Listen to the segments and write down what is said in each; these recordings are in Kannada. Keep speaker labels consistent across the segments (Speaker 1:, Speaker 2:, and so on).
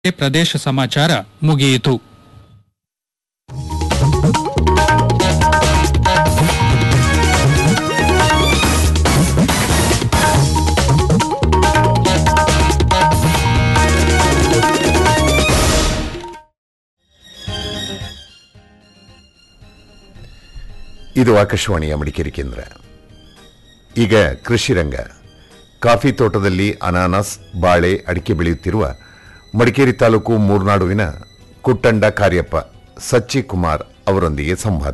Speaker 1: ಪ್ರದೇಶ ಸಮಾಚಾರ ಮುಗಿಯಿತು
Speaker 2: ಇದು ಆಕಾಶವಾಣಿಯ ಮಡಿಕೇರಿ ಕೇಂದ್ರ ಈಗ ಕೃಷಿ ರಂಗ ಕಾಫಿ ತೋಟದಲ್ಲಿ ಅನಾನಸ್ ಬಾಳೆ ಅಡಿಕೆ ಬೆಳೆಯುತ್ತಿರುವ ಮಡಿಕೇರಿ ತಾಲೂಕು ಮೂರ್ನಾಡುವಿನ ಕುಟ್ಟಂಡ ಕಾರ್ಯಪ್ಪ ಸಚ್ಚಿ ಕುಮಾರ್ ಅವರೊಂದಿಗೆ ಸಂವಾದ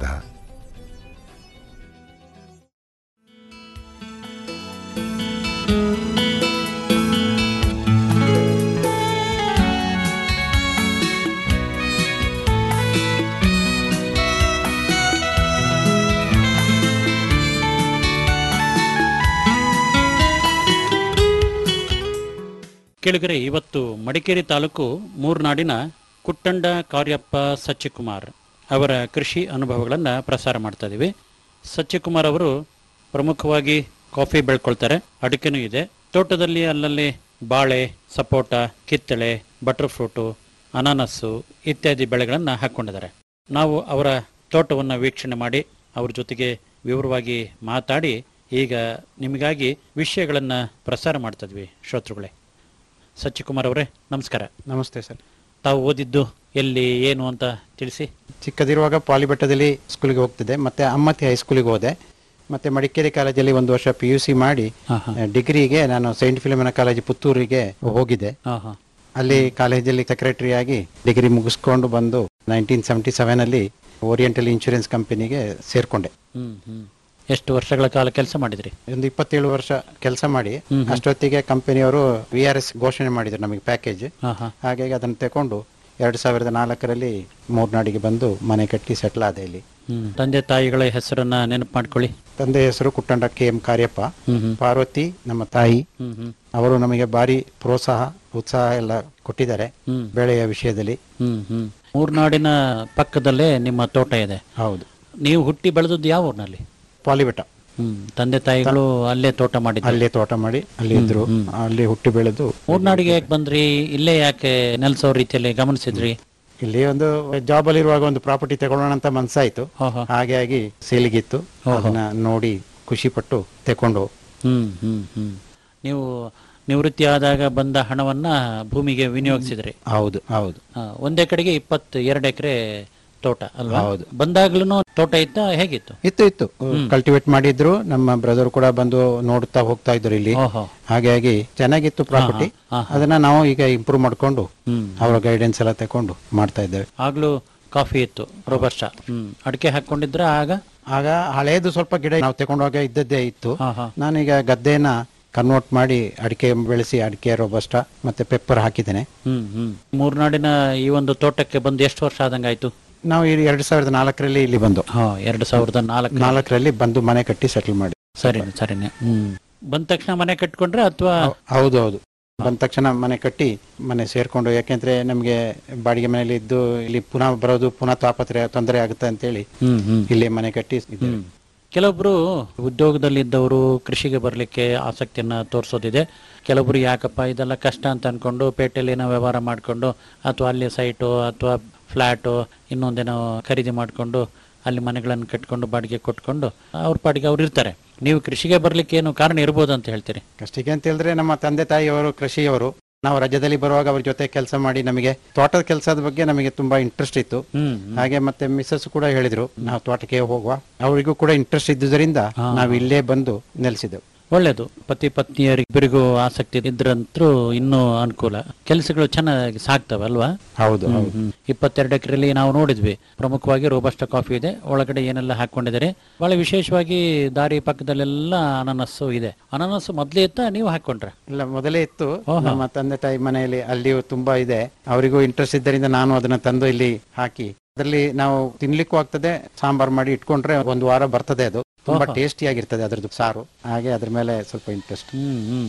Speaker 3: ಕೇಳಿದರೆ ಇವತ್ತು ಮಡಿಕೇರಿ ತಾಲೂಕು ಮೂರ್ನಾಡಿನ ಕುಟ್ಟಂಡ ಕಾರ್ಯಪ್ಪ ಸಚ್ಚಿಕುಮಾರ್ ಅವರ ಕೃಷಿ ಅನುಭವಗಳನ್ನು ಪ್ರಸಾರ ಮಾಡ್ತಾ ಇದ್ದೀವಿ ಸಚ್ಚಿಕುಮಾರ್ ಅವರು ಪ್ರಮುಖವಾಗಿ ಕಾಫಿ ಬೆಳ್ಕೊಳ್ತಾರೆ ಅಡಿಕೆನೂ ಇದೆ ತೋಟದಲ್ಲಿ ಅಲ್ಲಲ್ಲಿ ಬಾಳೆ ಸಪೋಟ ಕಿತ್ತಳೆ ಬಟರ್ ಫ್ರೂಟು ಅನಾನಸ್ಸು ಇತ್ಯಾದಿ ಬೆಳೆಗಳನ್ನು ಹಾಕ್ಕೊಂಡಿದ್ದಾರೆ ನಾವು ಅವರ ತೋಟವನ್ನು ವೀಕ್ಷಣೆ ಮಾಡಿ ಅವ್ರ ಜೊತೆಗೆ ವಿವರವಾಗಿ ಮಾತಾಡಿ ಈಗ ನಿಮಗಾಗಿ ವಿಷಯಗಳನ್ನು ಪ್ರಸಾರ ಮಾಡ್ತಾ ಇದ್ವಿ ಶ್ರೋತೃಗಳೇ ಸಚ್ಚಿಕುಮಾರ್ ಅವರೇ ನಮಸ್ಕಾರ
Speaker 4: ನಮಸ್ತೆ ಸರ್
Speaker 3: ತಾವು ಓದಿದ್ದು ಎಲ್ಲಿ ಏನು ಅಂತ ತಿಳಿಸಿ
Speaker 4: ಚಿಕ್ಕದಿರುವಾಗ ಪಾಲಿಬೆಟ್ಟದಲ್ಲಿ ಸ್ಕೂಲಿಗೆ ಹೋಗ್ತಿದ್ದೆ ಮತ್ತೆ ಅಮ್ಮತ್ತಿ ಹೈಸ್ಕೂಲಿಗೆ ಹೋದೆ ಮತ್ತೆ ಮಡಿಕೇರಿ ಕಾಲೇಜಲ್ಲಿ ಒಂದು ವರ್ಷ ಪಿ ಯು ಸಿ ಮಾಡಿ
Speaker 3: ಹಾ, ಹಾ.
Speaker 4: ಡಿಗ್ರಿಗೆ ನಾನು ಸೈಂಟ್ ಫಿಲಮಿನ ಕಾಲೇಜ್ ಪುತ್ತೂರಿಗೆ ಹೋಗಿದ್ದೆ
Speaker 3: ಹಾಂ ಹಾಂ
Speaker 4: ಅಲ್ಲಿ ಕಾಲೇಜಲ್ಲಿ ಸೆಕ್ರೆಟರಿ ಆಗಿ ಡಿಗ್ರಿ ಮುಗಿಸ್ಕೊಂಡು ಬಂದು ನೈನ್ಟೀನ್ ಸೆವೆಂಟಿ ಸೆವೆನ್ ಅಲ್ಲಿ ಓರಿಯೆಂಟಲ್ ಇನ್ಶೂರೆನ್ಸ್ ಕಂಪನಿಗೆ ಸೇರ್ಕೊಂಡೆ
Speaker 3: ಹ್ಮ್ ಹ್ಮ್ ಎಷ್ಟು ವರ್ಷಗಳ ಕಾಲ ಕೆಲಸ ಮಾಡಿದ್ರಿ
Speaker 4: ಒಂದು ಇಪ್ಪತ್ತೇಳು ವರ್ಷ ಕೆಲಸ ಮಾಡಿ ಅಷ್ಟೊತ್ತಿಗೆ ಕಂಪನಿಯವರು ವಿ ಆರ್ ಎಸ್ ಘೋಷಣೆ ಮಾಡಿದ್ರು ನಮಗೆ ಪ್ಯಾಕೇಜ್
Speaker 3: ಹಾಂ ಹಾಂ
Speaker 4: ಹಾಗಾಗಿ ಅದನ್ನು ತಗೊಂಡು ಎರಡು ಸಾವಿರದ ನಾಲ್ಕರಲ್ಲಿ ಮೂರ್ನಾಡಿಗೆ ಬಂದು ಮನೆ ಕಟ್ಟಿ ಸೆಟ್ಲ್ ಆದೆ ಇಲ್ಲಿ
Speaker 3: ಹ್ಮ್ ತಂದೆ ತಾಯಿಗಳ ಹೆಸರನ್ನ ನೆನಪು ಮಾಡ್ಕೊಳ್ಳಿ
Speaker 4: ತಂದೆ ಹೆಸರು ಕುಟ್ಟಂಡ ಕೆ ಎಂ ಕಾರ್ಯಪ್ಪ
Speaker 3: ಹ್ಮ್ ಹ್ಮ್
Speaker 4: ಪಾರ್ವತಿ ನಮ್ಮ ತಾಯಿ
Speaker 3: ಹ್ಮ್ ಹ್ಮ್
Speaker 4: ಅವರು ನಮಗೆ ಭಾರಿ ಪ್ರೋತ್ಸಾಹ ಉತ್ಸಾಹ ಎಲ್ಲ ಕೊಟ್ಟಿದ್ದಾರೆ
Speaker 3: ಹ್ಮ್.
Speaker 4: ಬೆಳೆಯ ವಿಷಯದಲ್ಲಿ
Speaker 3: ಹ್ಮ್ ಹ್ಮ್ ಮೂರ್ನಾಡಿನ ಪಕ್ಕದಲ್ಲೇ ನಿಮ್ಮ ತೋಟ ಇದೆ
Speaker 4: ಹೌದು
Speaker 3: ನೀವು ಹುಟ್ಟಿ ಬೆಳೆದದ್ದು ಯಾವ ಊರಿನಲ್ಲಿ
Speaker 4: ಪಾಲಿಬೆಟ್ಟ
Speaker 3: ಹ್ಮ್ ತಂದೆ ತಾಯಿಗಳು ಅಲ್ಲೇ ತೋಟ ಮಾಡಿದ್ರು
Speaker 4: ಅಲ್ಲೇ ತೋಟ ಮಾಡಿ ಅಲ್ಲಿ ಇದ್ರು ಅಲ್ಲಿ ಹುಟ್ಟಿ ಬೆಳೆದು
Speaker 3: ಮೂರ್ನಾಡಿಗೆ ಯಾಕೆ ಬಂದ್ರಿ ಇಲ್ಲೇ ಯಾಕೆ ನೆಲೆಸೋ ರೀತಿಯಲ್ಲಿ ಗಮನಿಸಿದ್ರಿ
Speaker 4: ಇಲ್ಲಿ ಒಂದು ಜಾಬ್ ಅಲ್ಲಿ ಇರುವಾಗ ಒಂದು ಪ್ರಾಪರ್ಟಿ ತಗೊಳ್ಳೋಣ ಅಂತ ಮನ್ಸಾಯ್ತು
Speaker 3: ಹಾ, ಹಾ.
Speaker 4: ಹಾಗಾಗಿ ಸೇಲಿಗಿತ್ತು ಅದನ್ನ ನೋಡಿ ಖುಷಿ ಪಟ್ಟು ತಕೊಂಡು
Speaker 3: ಹ್ಮ್ ಹ್ಮ್ ಹ್ಮ್ ನೀವು ನಿವೃತ್ತಿ ಆದಾಗ ಬಂದ ಹಣವನ್ನ ಭೂಮಿಗೆ ವಿನಿಯೋಗಿಸಿದ್ರಿ
Speaker 4: ಹೌದು ಹೌದು
Speaker 3: ಆ, ಒಂದೇ ಕಡೆಗೆ ಇಪ್ಪತ್ತು ಎರಡು ಎಕರೆ ತೋಟ ಅಲ್ವಾ
Speaker 4: ಹೌದು.
Speaker 3: ಬಂದಾಗ್ಲೂ ತೋಟ ಇತ್ತ ಹೇಗಿತ್ತು
Speaker 4: ಇತ್ತು ಇತ್ತು ಕಲ್ಟಿವೇಟ್ ಮಾಡಿದ್ರು ನಮ್ಮ ಬ್ರದರ್ ಕೂಡ ಬಂದು ನೋಡ್ತಾ ಹೋಗ್ತಾ ಇದ್ರು ಇಲ್ಲಿ
Speaker 3: ಓಹೋ
Speaker 4: ಹಾಗಾಗಿ ಚೆನ್ನಾಗಿತ್ತು ಪ್ರಾಪರ್ಟಿ
Speaker 3: ಹಾ,
Speaker 4: ಅದನ್ನ ನಾವು ಈಗ ಇಂಪ್ರೂವ್ ಮಾಡ್ಕೊಂಡು
Speaker 3: ಹ್ಮ್
Speaker 4: ಅವರ ಗೈಡೆನ್ಸ್ ಎಲ್ಲ ತಕೊಂಡು ಮಾಡ್ತಾ ಇದ್ದೇವೆ
Speaker 3: ಆಗ್ಲೂ ಕಾಫಿ ಇತ್ತು ರೋಬಸ್ಟ ಹ್ಮ್ ಅಡಿಕೆ ಹಾಕೊಂಡಿದ್ರ ಆಗ
Speaker 4: ಆಗ ಹಳೇದು ಸ್ವಲ್ಪ ಗಿಡ ನಾವು ತಗೊಂಡಾಗ ಇದ್ದದ್ದೇ ಇತ್ತು
Speaker 3: ಹಾ ಹಾ
Speaker 4: ನಾನೀಗ ಗದ್ದೆನ ಕನ್ವರ್ಟ್ ಮಾಡಿ ಅಡಿಕೆ ಬೆಳೆಸಿ ಅಡಿಕೆ ರೋಬಸ್ಟ ಮತ್ತೆ ಪೆಪ್ಪರ್ ಹಾಕಿದ್ದೇನೆ
Speaker 3: ಹ್ಮ್ ಹ್ಮ್ ಮೂರ್ನಾಡಿನ ಈ ಒಂದು ತೋಟಕ್ಕೆ ಬಂದು ಎಷ್ಟು ವರ್ಷ ಆದಂಗಾಯ್ತು
Speaker 4: ನಾವು ಈ ಎರಡ್ ಸಾವಿರದ ನಾಲ್ಕರಲ್ಲಿ ಇಲ್ಲಿ ಬಂದು
Speaker 3: ಹಾ ಎರಡು ಸಾವಿರದ ನಾಲ್ಕು
Speaker 4: ನಾಲ್ಕರಲ್ಲಿ ಬಂದು ಮನೆ ಕಟ್ಟಿ ಸೆಟಲ್ ಮಾಡಿ
Speaker 3: ಸರಿನೆ ಸರಿನೆ ಹ್ಮ್ ಬಂದ ತಕ್ಷಣ ಮನೆ ಕಟ್ಕೊಂಡ್ರೆ ಅಥವಾ
Speaker 4: ಹೌದು ಹೌದು ಬಂದ ತಕ್ಷಣ ಮನೆ ಕಟ್ಟಿ ಮನೆ ಸೇರ್ಕೊಂಡು ಯಾಕೆಂದ್ರೆ ನಮ್ಗೆ ಬಾಡಿಗೆ ಮನೆಯಲ್ಲಿ ಇದ್ದು ಇಲ್ಲಿ ಪುನಃ ಬರೋದು ಪುನಃ ತಾಪತ್ರೆ ತೊಂದರೆ ಆಗುತ್ತೆ ಅಂತೇಳಿ
Speaker 3: ಹ್ಮ್ ಹ್ಮ್
Speaker 4: ಇಲ್ಲೇ ಮನೆ ಕಟ್ಟಿ ಇದ್ದೇವೆ.
Speaker 3: ಹ್ಮ್. ಕೆಲವೊಬ್ರು ಉದ್ಯೋಗದಲ್ಲಿದ್ದವರು ಕೃಷಿಗೆ ಬರಲಿಕ್ಕೆ ಆಸಕ್ತಿಯನ್ನ ತೋರಿಸೋದಿದೆ ಕೆಲವೊಬ್ರು ಯಾಕಪ್ಪ ಇದೆಲ್ಲ ಕಷ್ಟ ಅಂತ ಅನ್ಕೊಂಡು ಪೇಟೆಯಲ್ಲಿ ಏನೋ ವ್ಯವಹಾರ ಮಾಡಿಕೊಂಡು ಅಥವಾ ಅಲ್ಲಿ ಸೈಟು ಅಥವಾ ಫ್ಲ್ಯಾಟು ಇನ್ನೊಂದೇನೋ ಖರೀದಿ ಮಾಡಿಕೊಂಡು ಅಲ್ಲಿ ಮನೆಗಳನ್ನು ಕಟ್ಕೊಂಡು ಬಾಡಿಗೆ ಕೊಟ್ಕೊಂಡು ಅವ್ರ ಪಾಡಿಗೆ ಅವ್ರು ಇರ್ತಾರೆ ನೀವು ಕೃಷಿಗೆ ಬರ್ಲಿಕ್ಕೆ ಏನು ಕಾರಣ ಇರ್ಬೋದು ಅಂತ ಹೇಳ್ತೀರಿ
Speaker 4: ಕಷ್ಟಿಗೆ ಅಂತ ಹೇಳಿದ್ರೆ ನಮ್ಮ ತಂದೆ ತಾಯಿಯವರು ಕೃಷಿಯವರು ನಾವು ರಾಜ್ಯದಲ್ಲಿ ಬರುವಾಗ ಅವ್ರ ಜೊತೆ ಕೆಲಸ ಮಾಡಿ ನಮಗೆ ತೋಟದ ಕೆಲಸದ ಬಗ್ಗೆ ನಮಗೆ ತುಂಬಾ ಇಂಟ್ರೆಸ್ಟ್ ಇತ್ತು
Speaker 3: ಹ್ಮ್
Speaker 4: ಹಾಗೆ ಮತ್ತೆ ಮಿಸ್ಸಸ್ ಕೂಡ ಹೇಳಿದ್ರು ನಾವು ತೋಟಕ್ಕೆ ಹೋಗುವ ಅವರಿಗೂ ಕೂಡ ಇಂಟ್ರೆಸ್ಟ್ ಇದ್ದುದರಿಂದ ನಾವು ಇಲ್ಲೇ ಬಂದು ನೆಲೆಸಿದೆವು
Speaker 3: ಒಳ್ಳೇದು ಪತಿ ಪತ್ನಿಯರಿಬ್ಬರಿಗೂ ಆಸಕ್ತಿ ಇದ್ರಂತೂ ಇನ್ನೂ ಅನುಕೂಲ ಕೆಲಸಗಳು ಚೆನ್ನಾಗಿ ಸಾಕ್ತವೆ ಅಲ್ವಾ
Speaker 4: ಹೌದು ಹೌದು
Speaker 3: ಹ್ಮ್. ಇಪ್ಪತ್ತೆರಡು ಎಕರೆಯಲ್ಲಿ ನಾವು ನೋಡಿದ್ವಿ ಪ್ರಮುಖವಾಗಿ ರೋಬಸ್ಟ ಕಾಫಿ ಇದೆ ಒಳಗಡೆ ಏನೆಲ್ಲ ಹಾಕೊಂಡಿದ್ದಾರೆ ಬಹಳ ವಿಶೇಷವಾಗಿ ದಾರಿ ಪಕ್ಕದಲ್ಲೆಲ್ಲ ಅನಾನಸ್ಸು ಇದೆ ಅನಾನಸ್ಸು ಮೊದ್ಲೇ ಇತ್ತ ನೀವು ಹಾಕೊಂಡ್ರೆ
Speaker 4: ಇಲ್ಲ ಮೊದಲೇ ಇತ್ತು ನಮ್ಮ ತಂದೆ ತಾಯಿ ಮನೆಯಲ್ಲಿ ಅಲ್ಲಿಯೂ ತುಂಬಾ ಇದೆ ಅವರಿಗೂ ಇಂಟ್ರೆಸ್ಟ್ ಇದ್ದರಿಂದ ನಾನು ಅದನ್ನ ತಂದು ಇಲ್ಲಿ ಹಾಕಿ ಅದರಲ್ಲಿ ನಾವು ತಿನ್ಲಿಕ್ಕೂ ಆಗ್ತದೆ ಸಾಂಬಾರ್ ಮಾಡಿ ಇಟ್ಕೊಂಡ್ರೆ ಒಂದು ವಾರ ಬರ್ತದೆ ಅದು ತುಂಬಾ ಟೇಸ್ಟಿ ಆಗಿರ್ತದೆ ಅದ್ರದ್ದು ಸಾರು ಹಾಗೆ ಅದ್ರ ಮೇಲೆ ಸ್ವಲ್ಪ ಇಂಟ್ರೆಸ್ಟ್
Speaker 3: ಹ್ಮ್ ಹ್ಮ್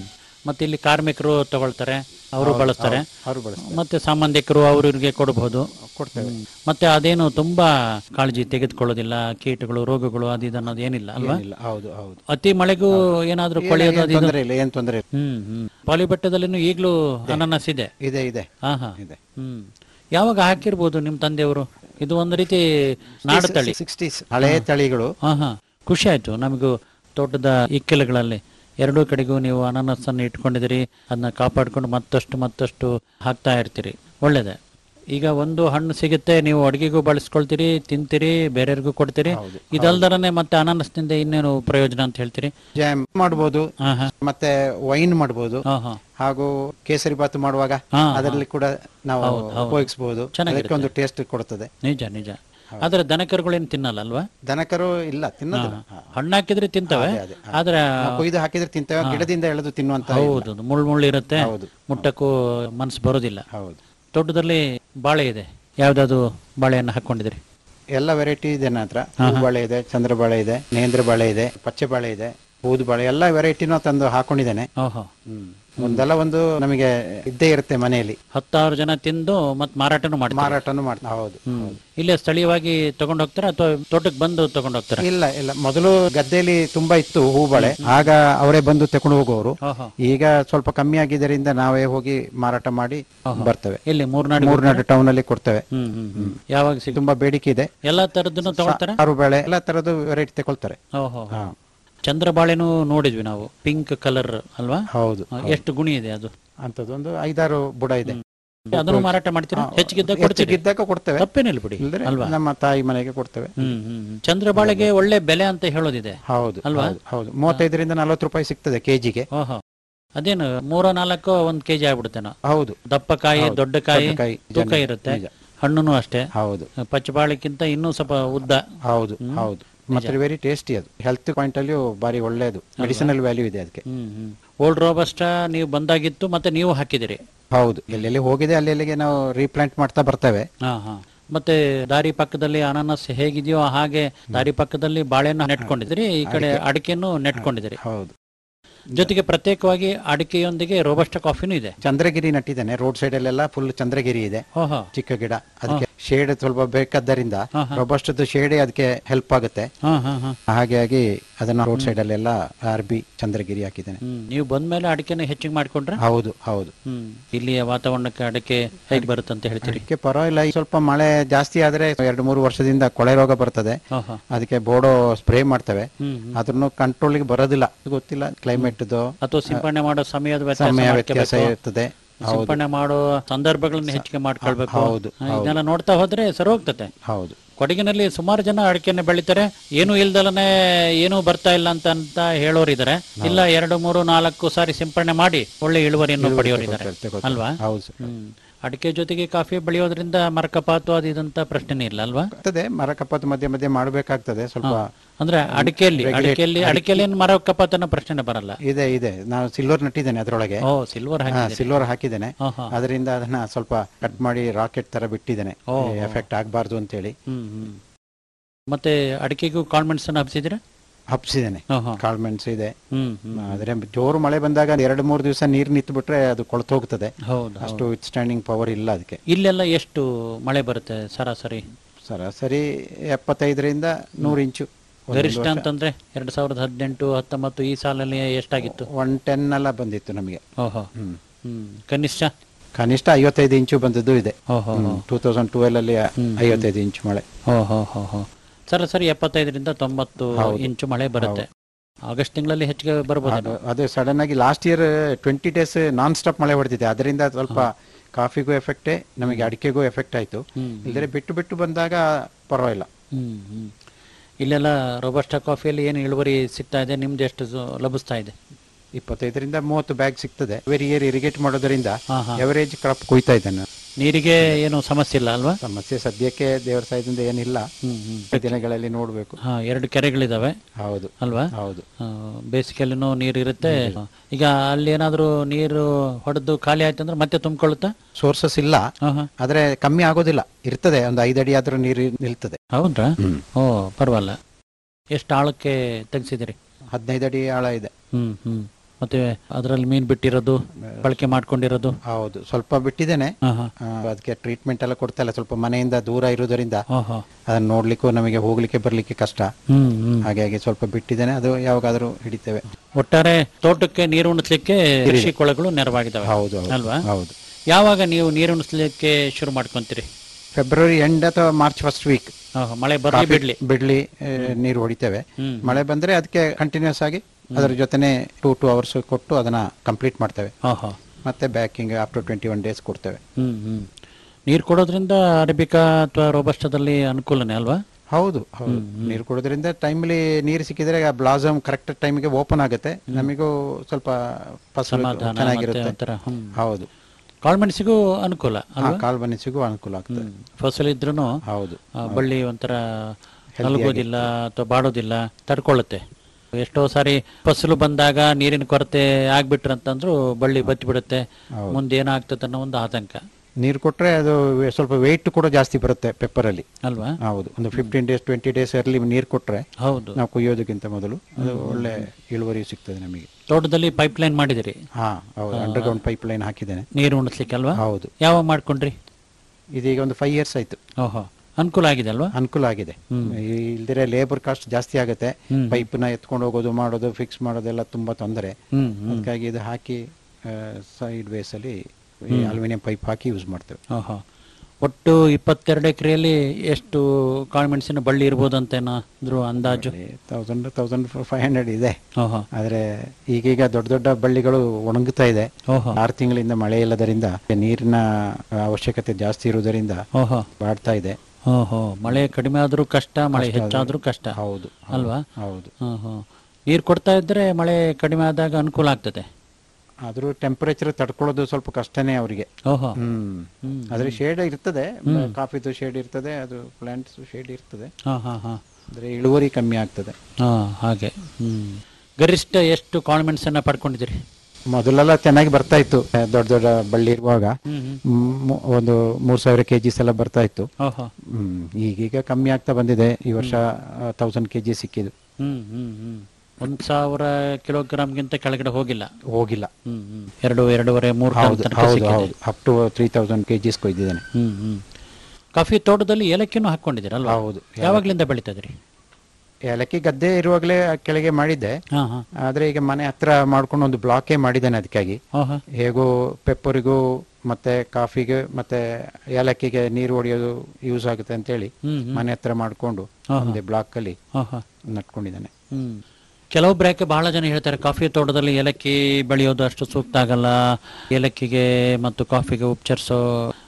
Speaker 3: ಮತ್ತೆ ಇಲ್ಲಿ ಕಾರ್ಮಿಕರು ತಗೊಳ್ತಾರೆ ಅವರು ಬಳಸ್ತಾರೆ
Speaker 4: ಅವರು ಬಳಸ್ತಾರೆ
Speaker 3: ಮತ್ತೆ ಸಂಬಂಧಿಕರು ಅವ್ರಿಗೆ ಕೊಡಬಹುದು
Speaker 4: ಕೊಡ್ತೇವೆ
Speaker 3: ಮತ್ತೆ ಅದೇನು ತುಂಬಾ ಕಾಳಜಿ ತೆಗೆದುಕೊಳ್ಳೋದಿಲ್ಲ ಕೀಟಗಳು ರೋಗಗಳು ಅದು ಇದು ಅನ್ನೋದು ಏನಿಲ್ಲ ಅಲ್ವಾ
Speaker 4: ಇಲ್ಲ ಹೌದು ಹೌದು
Speaker 3: ಅತಿ ಮಳೆಗೂ ಏನಾದ್ರೂ ಕೊಳೆಯೋದು ಅದು ಇದು
Speaker 4: ತೊಂದರೆ ಇಲ್ಲ ಏನ್ ತೊಂದರೆ ಇಲ್ಲ
Speaker 3: ಹ್ಮ್ ಹ್ಮ್ ಪಾಲಿಬೆಟ್ಟದಲ್ಲಿನೂ ಈಗಲೂ ಅನಾನಸ್ ಇದೆ
Speaker 4: ಇದೆ ಇದೆ
Speaker 3: ಹಾ ಹಾ
Speaker 4: ಇದೆ
Speaker 3: ಹ್ಮ್ ಯಾವಾಗ ಹಾಕಿರ್ಬೋದು ನಿಮ್ ತಂದೆಯವರು ಇದು ಒಂದು ರೀತಿ ನಾಡು ತಳಿ
Speaker 4: ಸಿಕ್ಸ್ಟೀಸ್ ಹಳೆ ತಳಿಗಳು
Speaker 3: ಹಾ ಹಾ ಖುಷಿ ಆಯ್ತು ನಮಗೂ ತೋಟದ ಇಕ್ಕೆಲಗಳಲ್ಲಿ ಎರಡೂ ಕಡೆಗೂ ನೀವು ಅನಾನಸ್ ಅನ್ನು ಇಟ್ಕೊಂಡಿದ್ದೀರಿ ಅದನ್ನ ಕಾಪಾಡ್ಕೊಂಡು ಮತ್ತಷ್ಟು ಮತ್ತಷ್ಟು ಹಾಕ್ತಾ ಇರ್ತೀರಿ ಒಳ್ಳೇದೆ ಈಗ ಒಂದು ಹಣ್ಣು ಸಿಗುತ್ತೆ ನೀವು ಅಡುಗೆಗೂ ಬಳಸ್ಕೊಳ್ತೀರಿ ತಿಂತೀರಿ ಬೇರೆಯವ್ರಿಗೂ ಕೊಡ್ತೀರಿ ಇದಲ್ದರನೆ ಮತ್ತೆ ಅನಾನಸ್ನಿಂದ ಇನ್ನೇನು ಪ್ರಯೋಜನ ಅಂತ ಹೇಳ್ತೀರಿ
Speaker 4: ಜಾಮ್ ಮಾಡ್ಬೋದು
Speaker 3: ಹಾ ಹಾ
Speaker 4: ಮತ್ತೆ ವೈನ್ ಮಾಡ್ಬೋದು
Speaker 3: ಹಾ ಹಾ
Speaker 4: ಹಾಗೂ ಕೇಸರಿ ಬಾತು ಮಾಡುವಾಗ
Speaker 3: ಹಾ,
Speaker 4: ಅದರಲ್ಲಿ ಕೂಡ ನಾವು ಉಪಯೋಗಿಸಬಹುದು ಅದಕ್ಕೆ ಒಂದು ಟೇಸ್ಟ್ ಕೊಡುತ್ತದೆ
Speaker 3: ನಿಜ ನಿಜ ಆದ್ರೆ ದನಕರುಗಳೇನು ತಿನ್ನಲ್ಲ ಅಲ್ವಾ
Speaker 4: ದನಕರು ಇಲ್ಲ ತಿನ್ನೋದಿಲ್ಲ ಹಾ.
Speaker 3: ಹಣ್ಣು ಹಾಕಿದ್ರೆ ತಿಂತವೆ
Speaker 4: ಅದೇ,
Speaker 3: ಆದ್ರೆ
Speaker 4: ನಾವು ಕೊಯ್ದು ಹಾಕಿದ್ರೆ ತಿಂತೇವೆ ಗಿಡದಿಂದ ಎಳೆದು ತಿನ್ನುವಂತ
Speaker 3: ಹೌದು ಮುಳ್ಳು ಮುಳ್ಳು ಇರುತ್ತೆ
Speaker 4: ಹೌದು.
Speaker 3: ಮುಟ್ಟಕ್ಕೂ ಮನಸ್ಸು ಬರೋದಿಲ್ಲ
Speaker 4: ಹೌದು
Speaker 3: ತೋಟದಲ್ಲಿ ಬಾಳೆ ಇದೆ ಯಾವ್ದಾದ್ರು ಬಾಳೆಯನ್ನು ಹಾಕೊಂಡಿದ್ರಿ
Speaker 4: ಎಲ್ಲ ವೆರೈಟಿ ಇದೆ ನನ್ನ ಹತ್ರ ಹೂ ಬಾಳೆ ಇದೆ ಚಂದ್ರ ಬಾಳೆ ಇದೆ ನೇಂದ್ರ ಬಾಳೆ ಇದೆ ಪಚ್ಚೆ ಬಾಳೆ ಇದೆ ಬೂದು ಬಾಳೆ ಎಲ್ಲ ವೆರೈಟಿನೂ ತಂದು ಹಾಕೊಂಡಿದ್ದೇನೆ
Speaker 3: ಓಹೋ
Speaker 4: ಹ್ಮ್ ಒಂದಲ್ಲ ಒಂದು ನಮಗೆ ಇದ್ದೇ ಇರುತ್ತೆ ಮನೆಯಲ್ಲಿ
Speaker 3: ಹತ್ತಾರು ಜನ ತಿಂದು ಮತ್ ಮಾರಾಟನೂ ಮಾಡ್ತಾರೆ
Speaker 4: ಮಾರಾಟನೂ ಮಾಡ್ತಾ ಹೌದು
Speaker 3: ಹ್ಮ್. ಇಲ್ಲೇ ಸ್ಥಳೀಯವಾಗಿ ತಗೊಂಡ್ ಹೋಗ್ತಾರ ಅಥವಾ ತೋಟಕ್ಕೆ ಬಂದು ತಗೊಂಡ್ ಹೋಗ್ತಾರ
Speaker 4: ಇಲ್ಲ ಇಲ್ಲ ಮೊದಲು ಗದ್ದೆಯಲ್ಲಿ ತುಂಬಾ ಇತ್ತು ಹೂ ಬಾಳೆ ಆಗ ಅವರೇ ಬಂದು ತಕೊಂಡು ಹೋಗುವವರು
Speaker 3: ಓಹೋ
Speaker 4: ಈಗ ಸ್ವಲ್ಪ ಕಮ್ಮಿ ಆಗಿದ್ದರಿಂದ ನಾವೇ ಹೋಗಿ ಮಾರಾಟ ಮಾಡಿ ಬರ್ತೇವೆ
Speaker 3: ಇಲ್ಲಿ ಮೂರ್ನಾಡು
Speaker 4: ಮೂರ್ನಾಡು ಟೌನ್ ಅಲ್ಲಿ ಕೊಡ್ತೇವೆ
Speaker 3: ಹ್ಮ್ ಹ್ಮ್ ಹ್ಮ್ ಯಾವಾಗ ಸಿಗ
Speaker 4: ತುಂಬಾ ಬೇಡಿಕೆ ಇದೆ
Speaker 3: ಎಲ್ಲಾ ತರದನ್ನು ತಗೊಳ್ತಾರ
Speaker 4: ಆರು ಬೇಳೆ ಎಲ್ಲ ತರದ್ದು ವೆರೈಟಿ ತಗೊಳ್ತಾರೆ
Speaker 3: ಓಹೋ
Speaker 4: ಹಾ
Speaker 3: ಚಂದ್ರ ಬಾಳೆನೂ ನೋಡಿದ್ವಿ ನಾವು ಪಿಂಕ್ ಕಲರ್ ಅಲ್ವಾ
Speaker 4: ಹೌದು
Speaker 3: ಆ, ಎಷ್ಟು ಗುಣಿ ಇದೆ ಅದು
Speaker 4: ಅಂತದೊಂದು ಐದಾರು ಬುಡ ಇದೆ
Speaker 3: ಅದನ್ನು ಮಾರಾಟ ಮಾಡ್ತೀರಾ ಹೆಚ್ಚಿಗಿದ್ದ ಕೊಡ್ತೀರಿ
Speaker 4: ಹೆಚ್ಚಿಗಿದ್ದಾಗ ಕೊಡ್ತೇವೆ
Speaker 3: ತಪ್ಪೇನಿಲ್ಲ ಬಿಡಿ
Speaker 4: ಇಲ್ದ್ರೆ
Speaker 3: ಅಲ್ವಾ
Speaker 4: ನಮ್ಮ ತಾಯಿ ಮನೆಗೆ ಕೊಡ್ತೇವೆ
Speaker 3: ಹ್ಮ್ ಹ್ಮ್ ಹ್ಮ್. ಚಂದ್ರಬಾಳೆಗೆ ಒಳ್ಳೆ ಬೆಲೆ ಅಂತ ಹೇಳೋದಿದೆ
Speaker 4: ಹೌದು
Speaker 3: ಅಲ್ವಾ?
Speaker 4: ಹೌದು, ಹೌದು ಮೂವತ್ತೈದರಿಂದ ನಲವತ್ತು ರೂಪಾಯಿ ಸಿಗ್ತದೆ ಕೆಜಿಗೆ
Speaker 3: ಓಹೋ ಅದೇನು ಮೂರ ನಾಲ್ಕು ಒಂದ್ ಕೆಜಿ ಆಗ್ಬಿಡುತ್ತೇನೋ
Speaker 4: ಹೌದು
Speaker 3: ದಪ್ಪ ಕಾಯಿ ದೊಡ್ಡ ಕಾಯಿ
Speaker 4: ದೊಡ್ಡ ಕಾಯಿ,
Speaker 3: ತೂಕ
Speaker 4: ಜನ-
Speaker 3: ಇರುತ್ತೆ
Speaker 4: ನಿಜ.
Speaker 3: ಹಣ್ಣುನು ಅಷ್ಟೇ
Speaker 4: ಹೌದು
Speaker 3: ಪಚ್ಚಬಾಳೆಕ್ಕಿಂತ ಇನ್ನೂ ಸ್ವಲ್ಪ ಉದ್ದ
Speaker 4: ಹೌದು ಹೌದು ಮತ್ತೆ ವೆರಿ ಟೇಸ್ಟಿ ಅದು ಹೆಲ್ತ್ ಪಾಯಿಂಟ್ ಅಲ್ಲಿಯೂ ಬಾರಿ ಒಳ್ಳೆಯದು ಮೆಡಿಸಿನಲ್ ವ್ಯಾಲ್ಯೂ ಇದೆ ಅದಕ್ಕೆ
Speaker 3: ಹ್ಮ್ ಹ್ಮ್ ಓಲ್ಡ್ ರೋಬಸ್ಟ ನೀವು ಬಂದಾಗಿತ್ತು ಮತ್ತೆ ನೀವು ಹಾಕಿದಿರಿ
Speaker 4: ಹೌದು ಎಲ್ಲೆಲ್ಲಿ ಹೋಗಿದೆ ಅಲ್ಲಿ ಅಲ್ಲಿಗೆ ನಾವು ರೀಪ್ಲಾಂಟ್ ಮಾಡ್ತಾ ಬರ್ತೇವೆ
Speaker 3: ಹಾ ಹಾ ಮತ್ತೆ ದಾರಿ ಪಕ್ಕದಲ್ಲಿ ಅನಾನಸ್ ಹೇಗಿದೆಯೋ ಹಾಗೆ ದಾರಿ ಪಕ್ಕದಲ್ಲಿ ಬಾಳೆಹಣ್ಣು ನೆಟ್ಕೊಂಡಿದ್ರಿ ಈ ಕಡೆ ಅಡಿಕೆಯನ್ನು ನೆಟ್ಕೊಂಡಿದ್ರಿ
Speaker 4: ಹೌದು
Speaker 3: ಜೊತೆಗೆ ಪ್ರತ್ಯೇಕವಾಗಿ ಅಡಿಕೆಯೊಂದಿಗೆ ರೋಬಸ್ಟ ಕಾಫಿನೂ ಇದೆ
Speaker 4: ಚಂದ್ರಗಿರಿ ನಟ್ಟಿದ್ದೇನೆ ರೋಡ್ ಸೈಡ್ ಅಲ್ಲೆಲ್ಲ ಫುಲ್ ಚಂದ್ರಗಿರಿ ಇದೆ
Speaker 3: ಓಹೋ
Speaker 4: ಚಿಕ್ಕ ಗಿಡ ಅದಕ್ಕೆ ಶೇಡ್ ಸ್ವಲ್ಪ ಬೇಕಾದ್ದರಿಂದ
Speaker 3: ಹಾ, ಹಾ.
Speaker 4: ರೊಬಸ್ಟದ್ದು ಶೇಡ್ ಅದಕ್ಕೆ ಹೆಲ್ಪ್ ಆಗುತ್ತೆ
Speaker 3: ಹಾ ಹಾ ಹಾ
Speaker 4: ಹಾಗಾಗಿ ಅದನ್ನ ರೋಡ್ ಸೈಡ್ ಅಲ್ಲೆಲ್ಲ ಅರ್ಬಿ ಚಂದ್ರಗಿರಿ ಹಾಕಿದ್ದೇನೆ
Speaker 3: ಹ್ಮ್ ನೀವು ಬಂದ್ಮೇಲೆ ಅಡಿಕೆನ ಹೆಚ್ಚಿಗೆ ಮಾಡ್ಕೊಂಡ್ರೆ
Speaker 4: ಹೌದು ಹೌದು
Speaker 3: ಹ್ಮ್ ಇಲ್ಲಿಯ ವಾತಾವರಣಕ್ಕೆ ಅಡಿಕೆ ಹೇಗೆ ಬರುತ್ತೆ ಅಂತ ಹೇಳ್ತೀರಿ
Speaker 4: ಅದಕ್ಕೆ ಪರವಾಗಿಲ್ಲ ಈಗ ಸ್ವಲ್ಪ ಮಳೆ ಜಾಸ್ತಿ ಆದ್ರೆ ಎರಡು ಮೂರು ವರ್ಷದಿಂದ ಕೊಳೆ ರೋಗ ಬರ್ತದೆ
Speaker 3: ಓಹೋ
Speaker 4: ಅದಕ್ಕೆ ಬೋರ್ಡೋ ಸ್ಪ್ರೇ ಮಾಡ್ತೇವೆ
Speaker 3: ಹ್ಮ್
Speaker 4: ಅದ್ರೂ ಕಂಟ್ರೋಲ್ಗೆ ಬರೋದಿಲ್ಲ ಗೊತ್ತಿಲ್ಲ ಕ್ಲೈಮೇಟ್
Speaker 3: ಅಥವಾ ಸಿಂಪಡಣೆ ಮಾಡೋ ಸಮಯದ ವ್ಯತ್ಯಾಸ
Speaker 4: ಸಮಯ ವ್ಯತ್ಯಾಸ
Speaker 3: ಮಾಡ್ಕೋಬೇಕು.
Speaker 4: ಇರ್ತದೆ
Speaker 3: ಸಿಂಪಡಣೆ ಮಾಡೋ ಸಂದರ್ಭಗಳನ್ನ ಹೆಚ್ಚಿಗೆ ಮಾಡ್ಕೊಳ್ಬೇಕು
Speaker 4: ಹೌದು,
Speaker 3: ಹಾ, ಇದನ್ನೆಲ್ಲ ನೋಡ್ತಾ ಹೋದ್ರೆ ಸರಿ ಹೋಗ್ತತೆ
Speaker 4: ಹೌದು
Speaker 3: ಕೊಡಗಿನಲ್ಲಿ ಸುಮಾರು ಜನ ಅಡಿಕೆನ ಬೆಳಿತಾರೆ ಏನು ಇಲ್ದಲನೆ ಏನು ಬರ್ತಾ ಇಲ್ಲ ಅಂತ ಅಂತ ಹೇಳೋರಿದ್ದಾರೆ ಇಲ್ಲ ಎರಡು ಮೂರು ನಾಲ್ಕು ಸಾರಿ ಸಿಂಪಡಣೆ ಮಾಡಿ ಒಳ್ಳೆ ಇಳುವರಿಯನ್ನು ಪಡೆಯೋರಿದ್ದಾರೆ
Speaker 4: ತಗೊಳ್ತಾರೆ.
Speaker 3: ಅಲ್ವಾ
Speaker 4: ಹೌದು ಸರ್
Speaker 3: ಹ್ಮ್ ಅಡಿಕೆ ಜೊತೆಗೆ ಕಾಫಿ ಬೆಳೆಯೋದ್ರಿಂದ ಮರಕಪಾತು ಅದು ಇದಂತ ಪ್ರಶ್ನೆನೇ ಇಲ್ಲ ಅಲ್ವಾ
Speaker 4: ಆಗ್ತದೆ ಮರ ಕಪ್ಪತ್ತು ಮಧ್ಯೆ ಮಧ್ಯೆ ಮಾಡಬೇಕಾಗ್ತದೆ ಸ್ವಲ್ಪ
Speaker 3: ಅಂದ್ರೆ ಅಡಿಕೆಯಲ್ಲಿ ಅಡಿಕೆಯಲ್ಲಿ ಅಡಿಕೆಯಲ್ಲಿ ಏನು ಮರ ಕಪಾತ್ ಅನ್ನೋ ಪ್ರಶ್ನೆ ಬರಲ್ಲ
Speaker 4: ಇದೆ ಇದೆ ನಾನು ಸಿಲ್ವರ್ ನಟ್ಟಿದ್ದೇನೆ ಅದರೊಳಗೆ
Speaker 3: ಓ ಸಿಲ್ವರ್ ಹಾಕಿ
Speaker 4: ಸಿಲ್ವರ್ ಹಾಕಿದ್ದೇನೆ
Speaker 3: ಹಾ, ಹಾ.
Speaker 4: ಅದರಿಂದ ಅದನ್ನ ಸ್ವಲ್ಪ ಕಟ್ ಮಾಡಿ ರಾಕೆಟ್ ತರ ಬಿಟ್ಟಿದ್ದೇನೆ ಎಫೆಕ್ಟ್ ಆಗಬಾರ್ದು ಅಂತೇಳಿ
Speaker 3: ಹ್ಮ್ ಹ್ಮ್ ಮತ್ತೆ ಅಡಿಕೆಗೂ ಕಾಳ್ಮೆಣಸನ್ನು ಹಬ್ಸಿದ್ರೆ
Speaker 4: ಹಬ್ಸಿದ್ದೇನೆ
Speaker 3: ಹಾ ಹಾ
Speaker 4: ಕಾಳ್ಮೆಣಸು ಇದೆ
Speaker 3: ಹ್ಮ್ ಹ್ಮ್
Speaker 4: ಆದ್ರೆ ಜೋರು ಮಳೆ ಬಂದಾಗ ಎರಡು ಮೂರು ದಿವಸ ನೀರು ನಿಂತು ಬಿಟ್ರೆ ಅದು ಕೊಳ್ತು ಹೋಗ್ತದೆ
Speaker 3: ಹೌದು
Speaker 4: ಅಷ್ಟು ಸ್ಟ್ಯಾಂಡಿಂಗ್ ಪವರ್ ಇಲ್ಲ ಅದಕ್ಕೆ
Speaker 3: ಇಲ್ಲೆಲ್ಲ ಎಷ್ಟು ಮಳೆ ಬರುತ್ತೆ ಸರಾಸರಿ
Speaker 4: ಸರಾಸರಿ ಎಪ್ಪತ್ತೈದರಿಂದ ನೂರು ಇಂಚು
Speaker 3: ಗರಿಷ್ಠ ಅಂತಂದ್ರೆ ಎರಡ್ ಸಾವಿರದ ಹದಿನೆಂಟು ಹತ್ತೊಂಬತ್ತು ಈ ಸಾಲಲ್ಲಿ ಎಷ್ಟಾಗಿತ್ತು
Speaker 4: ಒನ್ ಟೆನ್ ಎಲ್ಲ ಬಂದಿತ್ತು ನಮಗೆ
Speaker 3: ಓಹೋ
Speaker 4: ಹ್ಮ್
Speaker 3: ಹ್ಮ್ ಕನಿಷ್ಠ
Speaker 4: ಕನಿಷ್ಠ ಐವತ್ತೈದು ಇಂಚು ಬಂದದ್ದು ಇದೆ
Speaker 3: ಓಹೋ
Speaker 4: ಟೂ ತೌಸಂಡ್ ಟೂವೆಲ್ ಅಲ್ಲಿ ಐವತ್ತೈದು ಇಂಚು ಮಳೆ
Speaker 3: ಓಹೋ ಹೋ ಹೋ ಸರಾಸರಿ ಎಪ್ಪತ್ತೈದರಿಂದ ತೊಂಬತ್ತು ಇಂಚು ಮಳೆ ಬರುತ್ತೆ ಆಗಸ್ಟ್ ತಿಂಗಳಲ್ಲಿ ಹೆಚ್ಚಿಗೆ ಬರ್ಬೋದು
Speaker 4: ಅದು ಅದೇ ಸಡನ್ ಆಗಿ last year twenty days non stop ಮಳೆ ಹೊಡೆದಿದೆ ಅದರಿಂದ ಸ್ವಲ್ಪ ಕಾಫಿಗೂ ಎಫೆಕ್ಟೇ ನಮಗೆ ಅಡಿಕೆಗೂ ಎಫೆಕ್ಟ್ ಆಯ್ತು
Speaker 3: ಹ್ಮ್.
Speaker 4: ಇಲ್ಲದ್ರೆ ಬಿಟ್ಟು ಬಿಟ್ಟು ಬಂದಾಗ ಪರವಾಗಿಲ್ಲ
Speaker 3: ಹ್ಮ್ ಹ್ಮ್ ಇಲ್ಲೆಲ್ಲ ರೋಬಸ್ಟಾ ಕಾಫಿಯಲ್ಲಿ ಏನು ಇಳುವರಿ ಸಿಗ್ತಾ ಇದೆ ನಿಮ್ದು ಎಷ್ಟು ಸ- ಲಭಿಸ್ತಾ ಇದೆ
Speaker 4: ಇಪ್ಪತ್ತೈದರಿಂದ ಮೂವತ್ತು ಬ್ಯಾಗ್ ಸಿಗ್ತದೆ ವೆರಿ ಇಯರ್ ಇರಿಗೇಟ್ ಮಾಡೋದ್ರಿಂದ
Speaker 3: ಹಾ ಹಾ
Speaker 4: ಎವರೇಜ್ ಕ್ರಾಪ್ ಕುಯ್ತಾ ಇದ್ದಾನೆ
Speaker 3: ನೀರಿಗೆ ಏನು ಸಮಸ್ಯೆ ಇಲ್ಲ ಅಲ್ವಾ
Speaker 4: ಸಮಸ್ಯೆ ಸದ್ಯಕ್ಕೆ ದೇವರ ಸಾಯದಿಂದ ಏನಿಲ್ಲ
Speaker 3: ಹ್ಮ್ ಹ್ಮ್
Speaker 4: ದಿನಗಳಲ್ಲಿ ನೋಡ್ಬೇಕು
Speaker 3: ಹಾ ಎರಡು ಕೆರೆಗಳಿದಾವೆ
Speaker 4: ಹೌದು
Speaker 3: ಅಲ್ವಾ
Speaker 4: ಹೌದು
Speaker 3: ಆ, ಬೇಸಿಗೆಯಲ್ಲಿನೂ ನೀರು ಇರುತ್ತೆ ಈಗ ಅಲ್ಲಿ ಏನಾದ್ರೂ ನೀರು ಹೊಡೆದು ಖಾಲಿ ಆಯ್ತು ಅಂದ್ರೆ ಮತ್ತೆ ತುಂಬಿಕೊಳ್ಳುತ್ತಾ
Speaker 4: ಸೋರ್ಸಸ್ ಇಲ್ಲ
Speaker 3: ಹಾ ಹಾ
Speaker 4: ಆದ್ರೆ ಕಮ್ಮಿ ಆಗೋದಿಲ್ಲ ಇರ್ತದೆ ಒಂದು ಐದು ಅಡಿ ಆದ್ರೂ ನೀರು ನಿಲ್ತದೆ
Speaker 3: ಹೌದ್ರಾ ಓ ಪರವಾಗಿಲ್ಲ ಎಷ್ಟು ಆಳಕ್ಕೆ ತೆಗ್ಸಿದಿರಿ
Speaker 4: ಹದಿನೈದು ಅಡಿ ಆಳ ಇದೆ
Speaker 3: ಹ್ಮ್ ಹ್ಮ್ ಮತ್ತೆ ಅದರಲ್ಲಿ ಮೀನ್ ಬಿಟ್ಟಿರೋದು ಬಳಕೆ ಮಾಡ್ಕೊಂಡಿರೋದು
Speaker 4: ಹೌದು ಸ್ವಲ್ಪ ಬಿಟ್ಟಿದ್ದೇನೆ
Speaker 3: ಹಾ ಹಾ
Speaker 4: ಆ, ಅದಕ್ಕೆ ಟ್ರೀಟ್ಮೆಂಟ್ ಎಲ್ಲ ಕೊಡ್ತಾ ಇಲ್ಲ ಸ್ವಲ್ಪ ಮನೆಯಿಂದ ದೂರ ಇರುವುದರಿಂದ
Speaker 3: ಹಾ ಹಾ
Speaker 4: ಅದನ್ನ ನೋಡ್ಲಿಕ್ಕೂ ನಮಗೆ ಹೋಗ್ಲಿಕ್ಕೆ ಬರ್ಲಿಕ್ಕೆ ಕಷ್ಟ
Speaker 3: ಹ್ಮ್ ಹ್ಮ್
Speaker 4: ಹಾಗಾಗಿ ಸ್ವಲ್ಪ ಬಿಟ್ಟಿದ್ದೇನೆ ಅದು ಯಾವಾಗಾದ್ರೂ ಹಿಡಿತೇವೆ
Speaker 3: ಒಟ್ಟಾರೆ ತೋಟಕ್ಕೆ ನೀರು ಉಣಿಸ್ಲಿಕ್ಕೆ ಕೃಷಿ ಕೊಳಗಳು ನೆರವಾಗಿದ್ದಾವೆ
Speaker 4: ಹೌದು ಹೌದು
Speaker 3: ಅಲ್ವಾ
Speaker 4: ಹೌದು
Speaker 3: ಯಾವಾಗ ನೀವು ನೀರು ಉಣಿಸ್ಲಿಕ್ಕೆ ಶುರು ಮಾಡ್ಕೊಂತೀರಿ
Speaker 4: ಫೆಬ್ರವರಿ ಎಂಡ್ ಅಥವಾ ಮಾರ್ಚ್ ಫಸ್ಟ್ ವೀಕ್
Speaker 3: ಹಾ, ಹಾ, ಮಳೆ ಬರ್ಲಿ ಬಿಡ್ಲಿ
Speaker 4: ಬಿಡ್ಲಿ ಆ, ನೀರು ಹೊಡಿತೇವೆ
Speaker 3: ಹ್ಮ್.
Speaker 4: ಮಳೆ ಬಂದ್ರೆ ಅದಕ್ಕೆ ಕಂಟಿನ್ಯೂಸ್ ಆಗಿ ಅದರ ಜೊತೆನೆ ಟೂ ಟೂ ಅವರ್ಸ್ ಕೊಟ್ಟು ಅದನ್ನ ಕಂಪ್ಲೀಟ್ ಮಾಡ್ತೇವೆ
Speaker 3: ಹಾ ಹಾ
Speaker 4: ಮತ್ತೆ backing after twenty one days ಕೊಡ್ತೇವೆ
Speaker 3: ಹ್ಮ್ ಹ್ಮ್ ನೀರು ಕೊಡೋದ್ರಿಂದ ಅರೇಬಿಕಾ ಅಥವಾ ರೋಬಸ್ಟದಲ್ಲಿ ಅನುಕೂಲನೇ ಅಲ್ವಾ
Speaker 4: ಹೌದು ಹೌದು ನೀರು ಕೊಡೋದ್ರಿಂದ ಟೈಮಲ್ಲಿ ನೀರು ಸಿಕ್ಕಿದ್ರೆ ಬ್ಲಾಸಮ್ ಕರೆಕ್ಟ್ ಟೈಮಿಗೆ ಓಪನ್ ಆಗುತ್ತೆ ನಮಗೂ ಸ್ವಲ್ಪ ಫಸಲು
Speaker 3: ಸಮಾಧಾನ ಮತ್ತೆ
Speaker 4: ಚೆನ್ನಾಗಿರುತ್ತೆ
Speaker 3: ಒಂಥರ ಹ್ಮ್
Speaker 4: ಹೌದು
Speaker 3: ಕಾಳ್ಮೆಣಸಿಗೂ ಅನುಕೂಲ
Speaker 4: ಹಾ, ಕಾಳು ಬನ್ನಿಸಿಗೂ ಅನುಕೂಲ ಆಗ್ತದೆ
Speaker 3: ಫಸಲು ಇದ್ರೂ
Speaker 4: ಹೌದು
Speaker 3: ಬಳ್ಳಿ ಒಂಥರ ನಲಗೋದಿಲ್ಲ ಅಥವಾ ಬಾಡೋದಿಲ್ಲ ತಡ್ಕೊಳ್ಳುತ್ತೆ ಎಷ್ಟೋ ಸಾರಿ ಫಸಲು ಬಂದಾಗ ನೀರಿನ ಕೊರತೆ ಆಗ್ಬಿಟ್ರಂತಂದ್ರು ಬಳ್ಳಿ ಬತ್ತಿ ಬಿಡುತ್ತೆ ಮುಂದೆ ಏನಾಗ್ತದೆ ಅನ್ನೋ ಒಂದು ಆತಂಕ
Speaker 4: ನೀರು ಕೊಟ್ರೆ ಅದು ವೇ- ಸ್ವಲ್ಪ ವೆಯ್ಟ್ ಕೂಡ ಜಾಸ್ತಿ ಬರುತ್ತೆ ಪೆಪ್ಪರ್ ಅಲ್ಲಿ
Speaker 3: ಅಲ್ವಾ
Speaker 4: ಹೌದು ಒಂದು ಫಿಫ್ಟೀನ್ ಡೇಸ್ ಟ್ವೆಂಟಿ ಡೇಸ್ ಅಲ್ಲಿ ನೀರು ಕೊಟ್ರೆ
Speaker 3: ಹೌದು
Speaker 4: ನಾವು ಕುಯ್ಯೋದಕ್ಕಿಂತ ಮೊದಲು ಅದು ಒಳ್ಳೆ ಇಳುವರಿ ಸಿಗ್ತದೆ ನಮಗೆ
Speaker 3: ತೋಟದಲ್ಲಿ ಪೈಪ್ ಲೈನ್ ಮಾಡಿದಿರಿ
Speaker 4: ಹಾ ಹೌದು ಅಂಡರ್ಗ್ರೌಂಡ್ ಪೈಪ್ ಲೈನ್ ಹಾಕಿದ್ದೇನೆ
Speaker 3: ನೀರು ಉಣಿಸ್ಲಿಕ್ಕೆ ಅಲ್ವಾ
Speaker 4: ಹೌದು
Speaker 3: ಯಾವಾಗ ಮಾಡ್ಕೊಂಡ್ರಿ
Speaker 4: ಇದೀಗ ಒಂದು ಫೈವ್ ಇಯರ್ಸ್ ಆಯ್ತು
Speaker 3: ಓಹೋ ಅನುಕೂಲ ಆಗಿದೆ ಅಲ್ವಾ
Speaker 4: ಅನುಕೂಲ ಆಗಿದೆ ಇಲ್ದಿರೆ ಲೇಬರ್ ಕಾಸ್ಟ್ ಜಾಸ್ತಿ ಆಗುತ್ತೆ ಪೈಪ್ ನ ಎತ್ಕೊಂಡು ಹೋಗೋದು ಮಾಡೋದು ಫಿಕ್ಸ್ ಮಾಡೋದೆಲ್ಲ ತುಂಬಾ ತೊಂದರೆ
Speaker 3: ಹ್ಮ್ ಹ್ಮ್
Speaker 4: ಅದಕ್ಕಾಗಿ ಇದು ಹಾಕಿ ಸೈಡ್ ಬೇಸ್ ಅಲ್ಲಿ ಅಲ್ಯೂಮಿನಿಯಂ ಪೈಪ್ ಹಾಕಿ ಯೂಸ್ ಮಾಡ್ತೇವೆ
Speaker 3: ಓಹೋ ಒಟ್ಟು ಇಪ್ಪತ್ತೆರಡು ಎಕರೆಯಲ್ಲಿ ಎಷ್ಟು ಕಾಳುಮೆಣಸಿನ ಬಳ್ಳಿ ಇರ್ಬೋದು ಅಂತ ಏನಾದ್ರು ಅಂದಾಜು
Speaker 4: ತೌಸಂಡ್ ತೌಸಂಡ್ ಫೈವ್ ಹಂಡ್ರೆಡ್ ಇದೆ
Speaker 3: ಓಹೋ
Speaker 4: ಆದ್ರೆ ಈಗೀಗ ದೊಡ್ಡ ದೊಡ್ಡ ಬಳ್ಳಿಗಳು ಒಣಗುತ್ತಾ ಇದೆ
Speaker 3: ಓಹೋ
Speaker 4: ಆರು ತಿಂಗಳಿಂದ ಮಳೆ ಇಲ್ಲದರಿಂದ ನೀರಿನ ಅವಶ್ಯಕತೆ ಜಾಸ್ತಿ ಇರುವುದರಿಂದ
Speaker 3: ಓಹೋ
Speaker 4: ಬಾಡ್ತಾ ಇದೆ
Speaker 3: ಓಹೋ ಮಳೆ ಕಡಿಮೆ ಆದ್ರೂ ಕಷ್ಟ ಮಳೆ ಹೆಚ್ಚಾದ್ರೂ ಕಷ್ಟ
Speaker 4: ಹೌದು
Speaker 3: ಅಲ್ವಾ
Speaker 4: ಹೌದು
Speaker 3: ಹ್ಮ್ ಹ್ಮ್ ನೀರು ಕೊಡ್ತಾ ಇದ್ರೆ ಮಳೆ ಕಡಿಮೆ ಆದಾಗ ಅನುಕೂಲ ಆಗ್ತದೆ
Speaker 4: ಆದ್ರೂ ಟೆಂಪರೇಚರ್ ತಡ್ಕೊಳ್ಳೋದು ಸ್ವಲ್ಪ ಕಷ್ಟನೇ ಅವರಿಗೆ
Speaker 3: ಓಹೋ
Speaker 4: ಹ್ಮ್ ಆದ್ರೆ ಶೇಡ್ ಇರ್ತದೆ ಕಾಫಿದು ಶೇಡ್ ಇರ್ತದೆ ಅದು ಪ್ಲಾಂಟ್ಸ್ ಶೇಡ್ ಇರ್ತದೆ
Speaker 3: ಹಾ ಹಾ ಹಾ
Speaker 4: ಅಂದ್ರೆ ಇಳುವರಿ ಕಮ್ಮಿ ಆಗ್ತದೆ
Speaker 3: ಹಾ ಹಾಗೆ ಹ್ಮ್ ಗರಿಷ್ಠ ಎಷ್ಟು ಕಾಳುಮೆಣಸನ್ನ ಪಡ್ಕೊಂಡಿದ್ದೀರಿ
Speaker 4: ಮೊದಲೆಲ್ಲ ಚೆನ್ನಾಗಿ ಬರ್ತಾ ಇತ್ತು ಆ, ದೊಡ್ಡ ದೊಡ್ಡ ಬಳ್ಳಿ ಇರುವಾಗ
Speaker 3: ಹ್ಮ್ ಹ್ಮ್
Speaker 4: ಮ್, ಒಂದು ಮೂರ್ ಸಾವಿರ ಕೆಜಿಸ್ ಎಲ್ಲ ಬರ್ತಾ ಇತ್ತು
Speaker 3: ಓಹೋ
Speaker 4: ಹ್ಮ್ ಈಗೀಗ ಕಮ್ಮಿ ಆಗ್ತಾ ಬಂದಿದೆ ಈ ವರ್ಷ ತೌಸಂಡ್ ಕೆಜಿ ಸಿಕ್ಕಿದ್ದು
Speaker 3: ಹ್ಮ್ ಹ್ಮ್ ಹ್ಮ್ ಒಂದ್ ಸಾವಿರ ಕಿಲೋಗ್ರಾಮ್ಗಿಂತ ಕೆಳಗಡೆ ಹೋಗಿಲ್ಲ
Speaker 4: ಹೋಗಿಲ್ಲ
Speaker 3: ಹ್ಮ್ ಹ್ಮ್ ಎರಡು ಎರಡೂವರೆ ಮೂರು ಟನ್
Speaker 4: ಹೌದು
Speaker 3: ತನಕ
Speaker 4: ಹೌದು
Speaker 3: ಸಿಕ್ಕಿದೆ.
Speaker 4: ಹೌದು up to three thousand KGs ಕೊಯ್ದಿದ್ದೇನೆ
Speaker 3: ಹ್ಮ್ ಹ್ಮ್ ಕಾಫಿ ತೋಟದಲ್ಲಿ ಏಲಕ್ಕಿನೂ ಹಾಕೊಂಡಿದ್ದೀರಲ್ವಾ
Speaker 4: ಹೌದು
Speaker 3: ಯಾವಾಗ್ಲಿಂದ ಬೆಳೀತಾ ಇದ್ರಿ
Speaker 4: ಏಲಕ್ಕಿ ಗದ್ದೆ ಇರುವಾಗಲೇ ಕೆಳಗೆ ಮಾಡಿದ್ದೆ
Speaker 3: ಹಾ ಹಾ
Speaker 4: ಆದ್ರೆ ಈಗ ಮನೆ ಹತ್ರ ಮಾಡ್ಕೊಂಡು ಒಂದು ಬ್ಲಾಕೇ ಮಾಡಿದ್ದೇನೆ ಅದಕ್ಕಾಗಿ
Speaker 3: ಓಹೋ
Speaker 4: ಹೇಗೂ ಪೆಪ್ಪರಿಗೂ ಮತ್ತೆ ಕಾಫಿಗೆ ಮತ್ತೆ ಏಲಕ್ಕಿಗೆ ನೀರು ಹೊಡೆಯೋದು ಯೂಸ್ ಆಗುತ್ತೆ ಅಂತೇಳಿ
Speaker 3: ಹ್ಮ್
Speaker 4: ಮನೆ ಹತ್ರ ಮಾಡ್ಕೊಂಡು ಒಂದೇ ಬ್ಲಾಕ್ ಅಲ್ಲಿ
Speaker 3: ಓಹೋ
Speaker 4: ನಟ್ಕೊಂಡಿದ್ದೇನೆ
Speaker 3: ಹ್ಮ್ ಕೆಲವೊಬ್ರು ಯಾಕೆ ಬಹಳ ಜನ ಹೇಳ್ತಾರೆ ಕಾಫಿ ತೋಟದಲ್ಲಿ ಏಲಕ್ಕಿ ಬೆಳೆಯೋದು ಅಷ್ಟು ಸೂಕ್ತ ಆಗಲ್ಲ ಏಲಕ್ಕಿಗೆ ಮತ್ತು ಕಾಫಿಗೆ ಉಪಚರಿಸೋ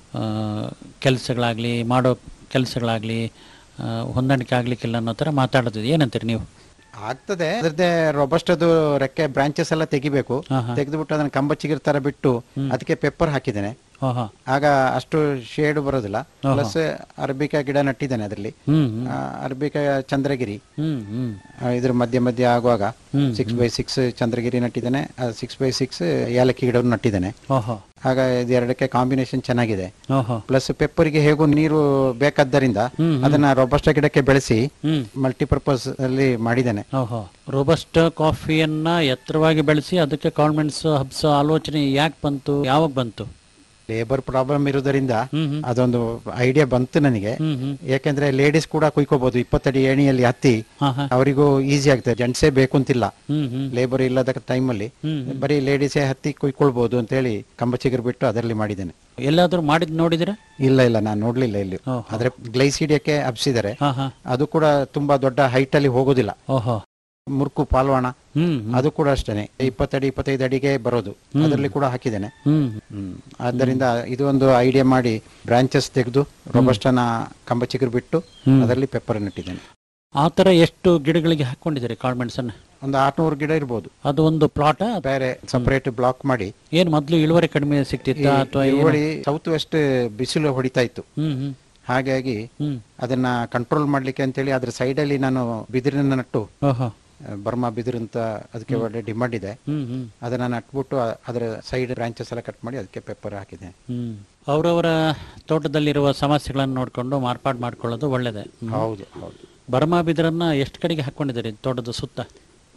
Speaker 3: ಕೆಲಸಗಳಾಗ್ಲಿ ಮಾಡೋ ಕೆಲಸಗಳಾಗ್ಲಿ ಹೊಂದಾಣಿಕೆ ಆಗ್ಲಿಕ್ಕಿಲ್ಲ ಅನ್ನೋ ಥರ ಮಾತಾಡೋದಿದೆ ಏನಂತೀರಿ ನೀವು
Speaker 4: ಆಗ್ತದೆ ಅದ್ರದ್ದೇ ರೊಬಸ್ಟದು ರೆಕ್ಕೆ ಬ್ರಾಂಚಸ್ ಎಲ್ಲ ತೆಗಿಬೇಕು
Speaker 3: ಹಾ, ಹಾ.
Speaker 4: ತೆಗೆದುಬಿಟ್ಟು ಅದನ್ನ ಕಂಬಚ್ಚಿಗಿರ್ ತರ ಬಿಟ್ಟು ಅದಕ್ಕೆ ಪೆಪ್ಪರ್ ಹಾಕಿದ್ದೇನೆ
Speaker 3: ಓಹೋ
Speaker 4: ಆಗ ಅಷ್ಟು ಶೇಡ್ ಬರೋದಿಲ್ಲ ಪ್ಲಸ್ ಅರಬಿಕಾ ಗಿಡ ನಟ್ಟಿದ್ದೇನೆ ಅದರಲ್ಲಿ
Speaker 3: ಹ್ಮ್ ಹ್ಮ್
Speaker 4: ಅರಬಿಕಾ ಚಂದ್ರಗಿರಿ
Speaker 3: ಹ್ಮ್ ಹ್ಮ್
Speaker 4: ಆ, ಇದ್ರ ಮಧ್ಯೆ ಮಧ್ಯೆ ಆಗುವಾಗ ಸಿಕ್ಸ್ ಬೈ ಸಿಕ್ಸ್ ಚಂದ್ರಗಿರಿ ನಟ್ಟಿದ್ದೇನೆ ಸಿಕ್ಸ್ ಬೈ ಸಿಕ್ಸ್ ಏಲಕ್ಕಿ ಗಿಡವನ್ನು ನಟ್ಟಿದ್ದೇನೆ
Speaker 3: ಓಹೋ
Speaker 4: ಆಗ ಇದೆರಡಕ್ಕೆ ಕಾಂಬಿನೇಷನ್ ಚೆನ್ನಾಗಿದೆ
Speaker 3: ಓಹೋ
Speaker 4: ಪ್ಲಸ್ ಪೆಪ್ಪರಿಗೆ ಹೇಗೂ ನೀರು ಬೇಕಾದ್ದರಿಂದ ಅದನ್ನ ರೊಬಸ್ಟ ಗಿಡಕ್ಕೆ ಬೆಳೆಸಿ
Speaker 3: ಹ್ಮ್
Speaker 4: ಮಲ್ಟಿಪರ್ಪಸ್ ಅಲ್ಲಿ ಮಾಡಿದ್ದೇನೆ
Speaker 3: ಓಹೋ ರೋಬಸ್ಟ್ ಕಾಫಿಯನ್ನ ಎತ್ತರವಾಗಿ ಬೆಳೆಸಿ ಅದಕ್ಕೆ ಕಾನ್ವೆಂಟ್ಸ್ ಹಬ್ಸೋ ಆಲೋಚನೆ ಯಾಕೆ ಬಂತು ಯಾವಾಗ ಬಂತು
Speaker 4: ಲೇಬರ್ ಪ್ರಾಬ್ಲಮ್ ಇರುವುದರಿಂದ
Speaker 3: ಹ್ಮ್ ಹ್ಮ್
Speaker 4: ಅದೊಂದು ಐಡಿಯಾ ಬಂತು ನನಗೆ
Speaker 3: ಹ್ಮ್ ಹ್ಮ್
Speaker 4: ಯಾಕೆಂದ್ರೆ ಲೇಡೀಸ್ ಕೂಡ ಕುಯ್ಕೋಬಹುದು ಇಪ್ಪತ್ತಡಿ ಏಣಿಯಲ್ಲಿ ಹತ್ತಿ
Speaker 3: ಹಾ ಹಾ
Speaker 4: ಅವರಿಗೂ ಈಸಿ ಆಗ್ತದೆ ಜೆಂಟ್ಸೇ ಬೇಕು ಅಂತಿಲ್ಲ
Speaker 3: ಹ್ಮ್ ಹ್ಮ್
Speaker 4: ಲೇಬರ್ ಇಲ್ಲದ ಟೈಮಲ್ಲಿ
Speaker 3: ಹ್ಮ್
Speaker 4: ಬರೀ ಲೇಡೀಸೇ ಹತ್ತಿ ಕುಯ್ಕೊಳ್ಬಹುದು ಅಂತ ಹೇಳಿ ಕಂಬಚಿಗರ್ ಬಿಟ್ಟು ಅದರಲ್ಲಿ ಮಾಡಿದ್ದೇನೆ
Speaker 3: ಎಲ್ಲಾದ್ರೂ ಮಾಡಿದ್ ನೋಡಿದಿರಾ
Speaker 4: ಇಲ್ಲ ಇಲ್ಲ ನಾನು ನೋಡ್ಲಿಲ್ಲ ಇಲ್ಲಿ
Speaker 3: ಓಹೋ.
Speaker 4: ಆದ್ರೆ ಗ್ಲೈಸಿಡಿಯಕ್ಕೆ ಹಬ್ಸಿದ್ದಾರೆ
Speaker 3: ಹಾ ಹಾ
Speaker 4: ಅದು ಕೂಡ ತುಂಬಾ ದೊಡ್ಡ ಹೈಟ್ ಅಲ್ಲಿ ಹೋಗೋದಿಲ್ಲ
Speaker 3: ಓಹೋ
Speaker 4: ಮುರ್ಕು ಪಾಲ್ವಾಣ
Speaker 3: ಹ್ಮ್ ಹ್ಮ್
Speaker 4: ಅದು ಕೂಡ ಅಷ್ಟೇನೆ ಇಪ್ಪತ್ತಡಿ ಇಪ್ಪತ್ತೈದು ಅಡಿಗೆ ಬರೋದು ಅದರಲ್ಲಿ ಕೂಡ ಹಾಕಿದ್ದೇನೆ
Speaker 3: ಹ್ಮ್
Speaker 4: ಹ್ಮ್ ಆದ್ದರಿಂದ ಇದು ಒಂದು ಐಡಿಯಾ ಮಾಡಿ ಬ್ರಾಂಚಸ್ ತೆಗೆದು ರೊಬಸ್ಟನ ಕಂಬ ಚಿಗುರು ಬಿಟ್ಟು ಅದರಲ್ಲಿ ಪೆಪ್ಪರ್ ನೆಟ್ಟಿದ್ದೇನೆ
Speaker 3: ಆ ಥರ ಎಷ್ಟು ಗಿಡಗಳಿಗೆ ಹಾಕೊಂಡಿದ್ದೀರಿ ಕಾಳ್ಮೆಣಸನ್ನ
Speaker 4: ಒಂದು ಆರ್ನೂರು ಗಿಡ ಇರ್ಬೋದು
Speaker 3: ಅದು ಒಂದು ಪ್ಲಾಟ್
Speaker 4: ಬೇರೆ ಸಪರೇಟ್ ಬ್ಲಾಕ್ ಮಾಡಿ
Speaker 3: ಏನ್ ಮೊದ್ಲು ಇಳುವರಿ ಕಡಿಮೆ ಸಿಕ್ತಿತ್ತಾ ಅಥವಾ
Speaker 4: ಇಳುವರಿ ಸೌತ್ ವೆಸ್ಟ್ ಬಿಸಿಲು ಹೊಡಿತಾ ಇತ್ತು
Speaker 3: ಹ್ಮ್ ಹ್ಮ್
Speaker 4: ಹಾಗಾಗಿ
Speaker 3: ಹ್ಮ್
Speaker 4: ಅದನ್ನ ಕಂಟ್ರೋಲ್ ಮಾಡ್ಲಿಕ್ಕೆ ಅಂತೇಳಿ ಅದ್ರ ಸೈಡಲ್ಲಿ ನಾನು ಬಿದಿರನ್ನ ನಟ್ಟು
Speaker 3: ಓಹೋ
Speaker 4: ಆ, ಬರ್ಮಾ ಬಿದಿರು ಅಂತ ಅದಕ್ಕೆ ಒಳ್ಳೆ ಡಿಮಾಂಡ್ ಇದೆ
Speaker 3: ಹ್ಮ್ ಹ್ಮ್
Speaker 4: ಅದನ್ನ ನಟ್ಬಿಟ್ಟು ಆ- ಅದರ ಸೈಡ್ ಬ್ರಾಂಚಸ್ ಎಲ್ಲ ಕಟ್ ಮಾಡಿ ಅದಕ್ಕೆ ಪೆಪ್ಪರ್ ಹಾಕಿದೆ
Speaker 3: ಹ್ಮ್ ಅವರವರ ತೋಟದಲ್ಲಿರುವ ಸಮಸ್ಯೆಗಳನ್ನು ನೋಡ್ಕೊಂಡು ಮಾರ್ಪಾಡು ಮಾಡ್ಕೊಳ್ಳೋದು ಒಳ್ಳೇದೇ ಹ್ಮ್.
Speaker 4: ಹೌದು ಹೌದು
Speaker 3: ಬರ್ಮಾ ಬಿದಿರನ್ನ ಎಷ್ಟು ಕಡೆಗೆ ಹಾಕೊಂಡಿದ್ದೀರಿ ತೋಟದ ಸುತ್ತ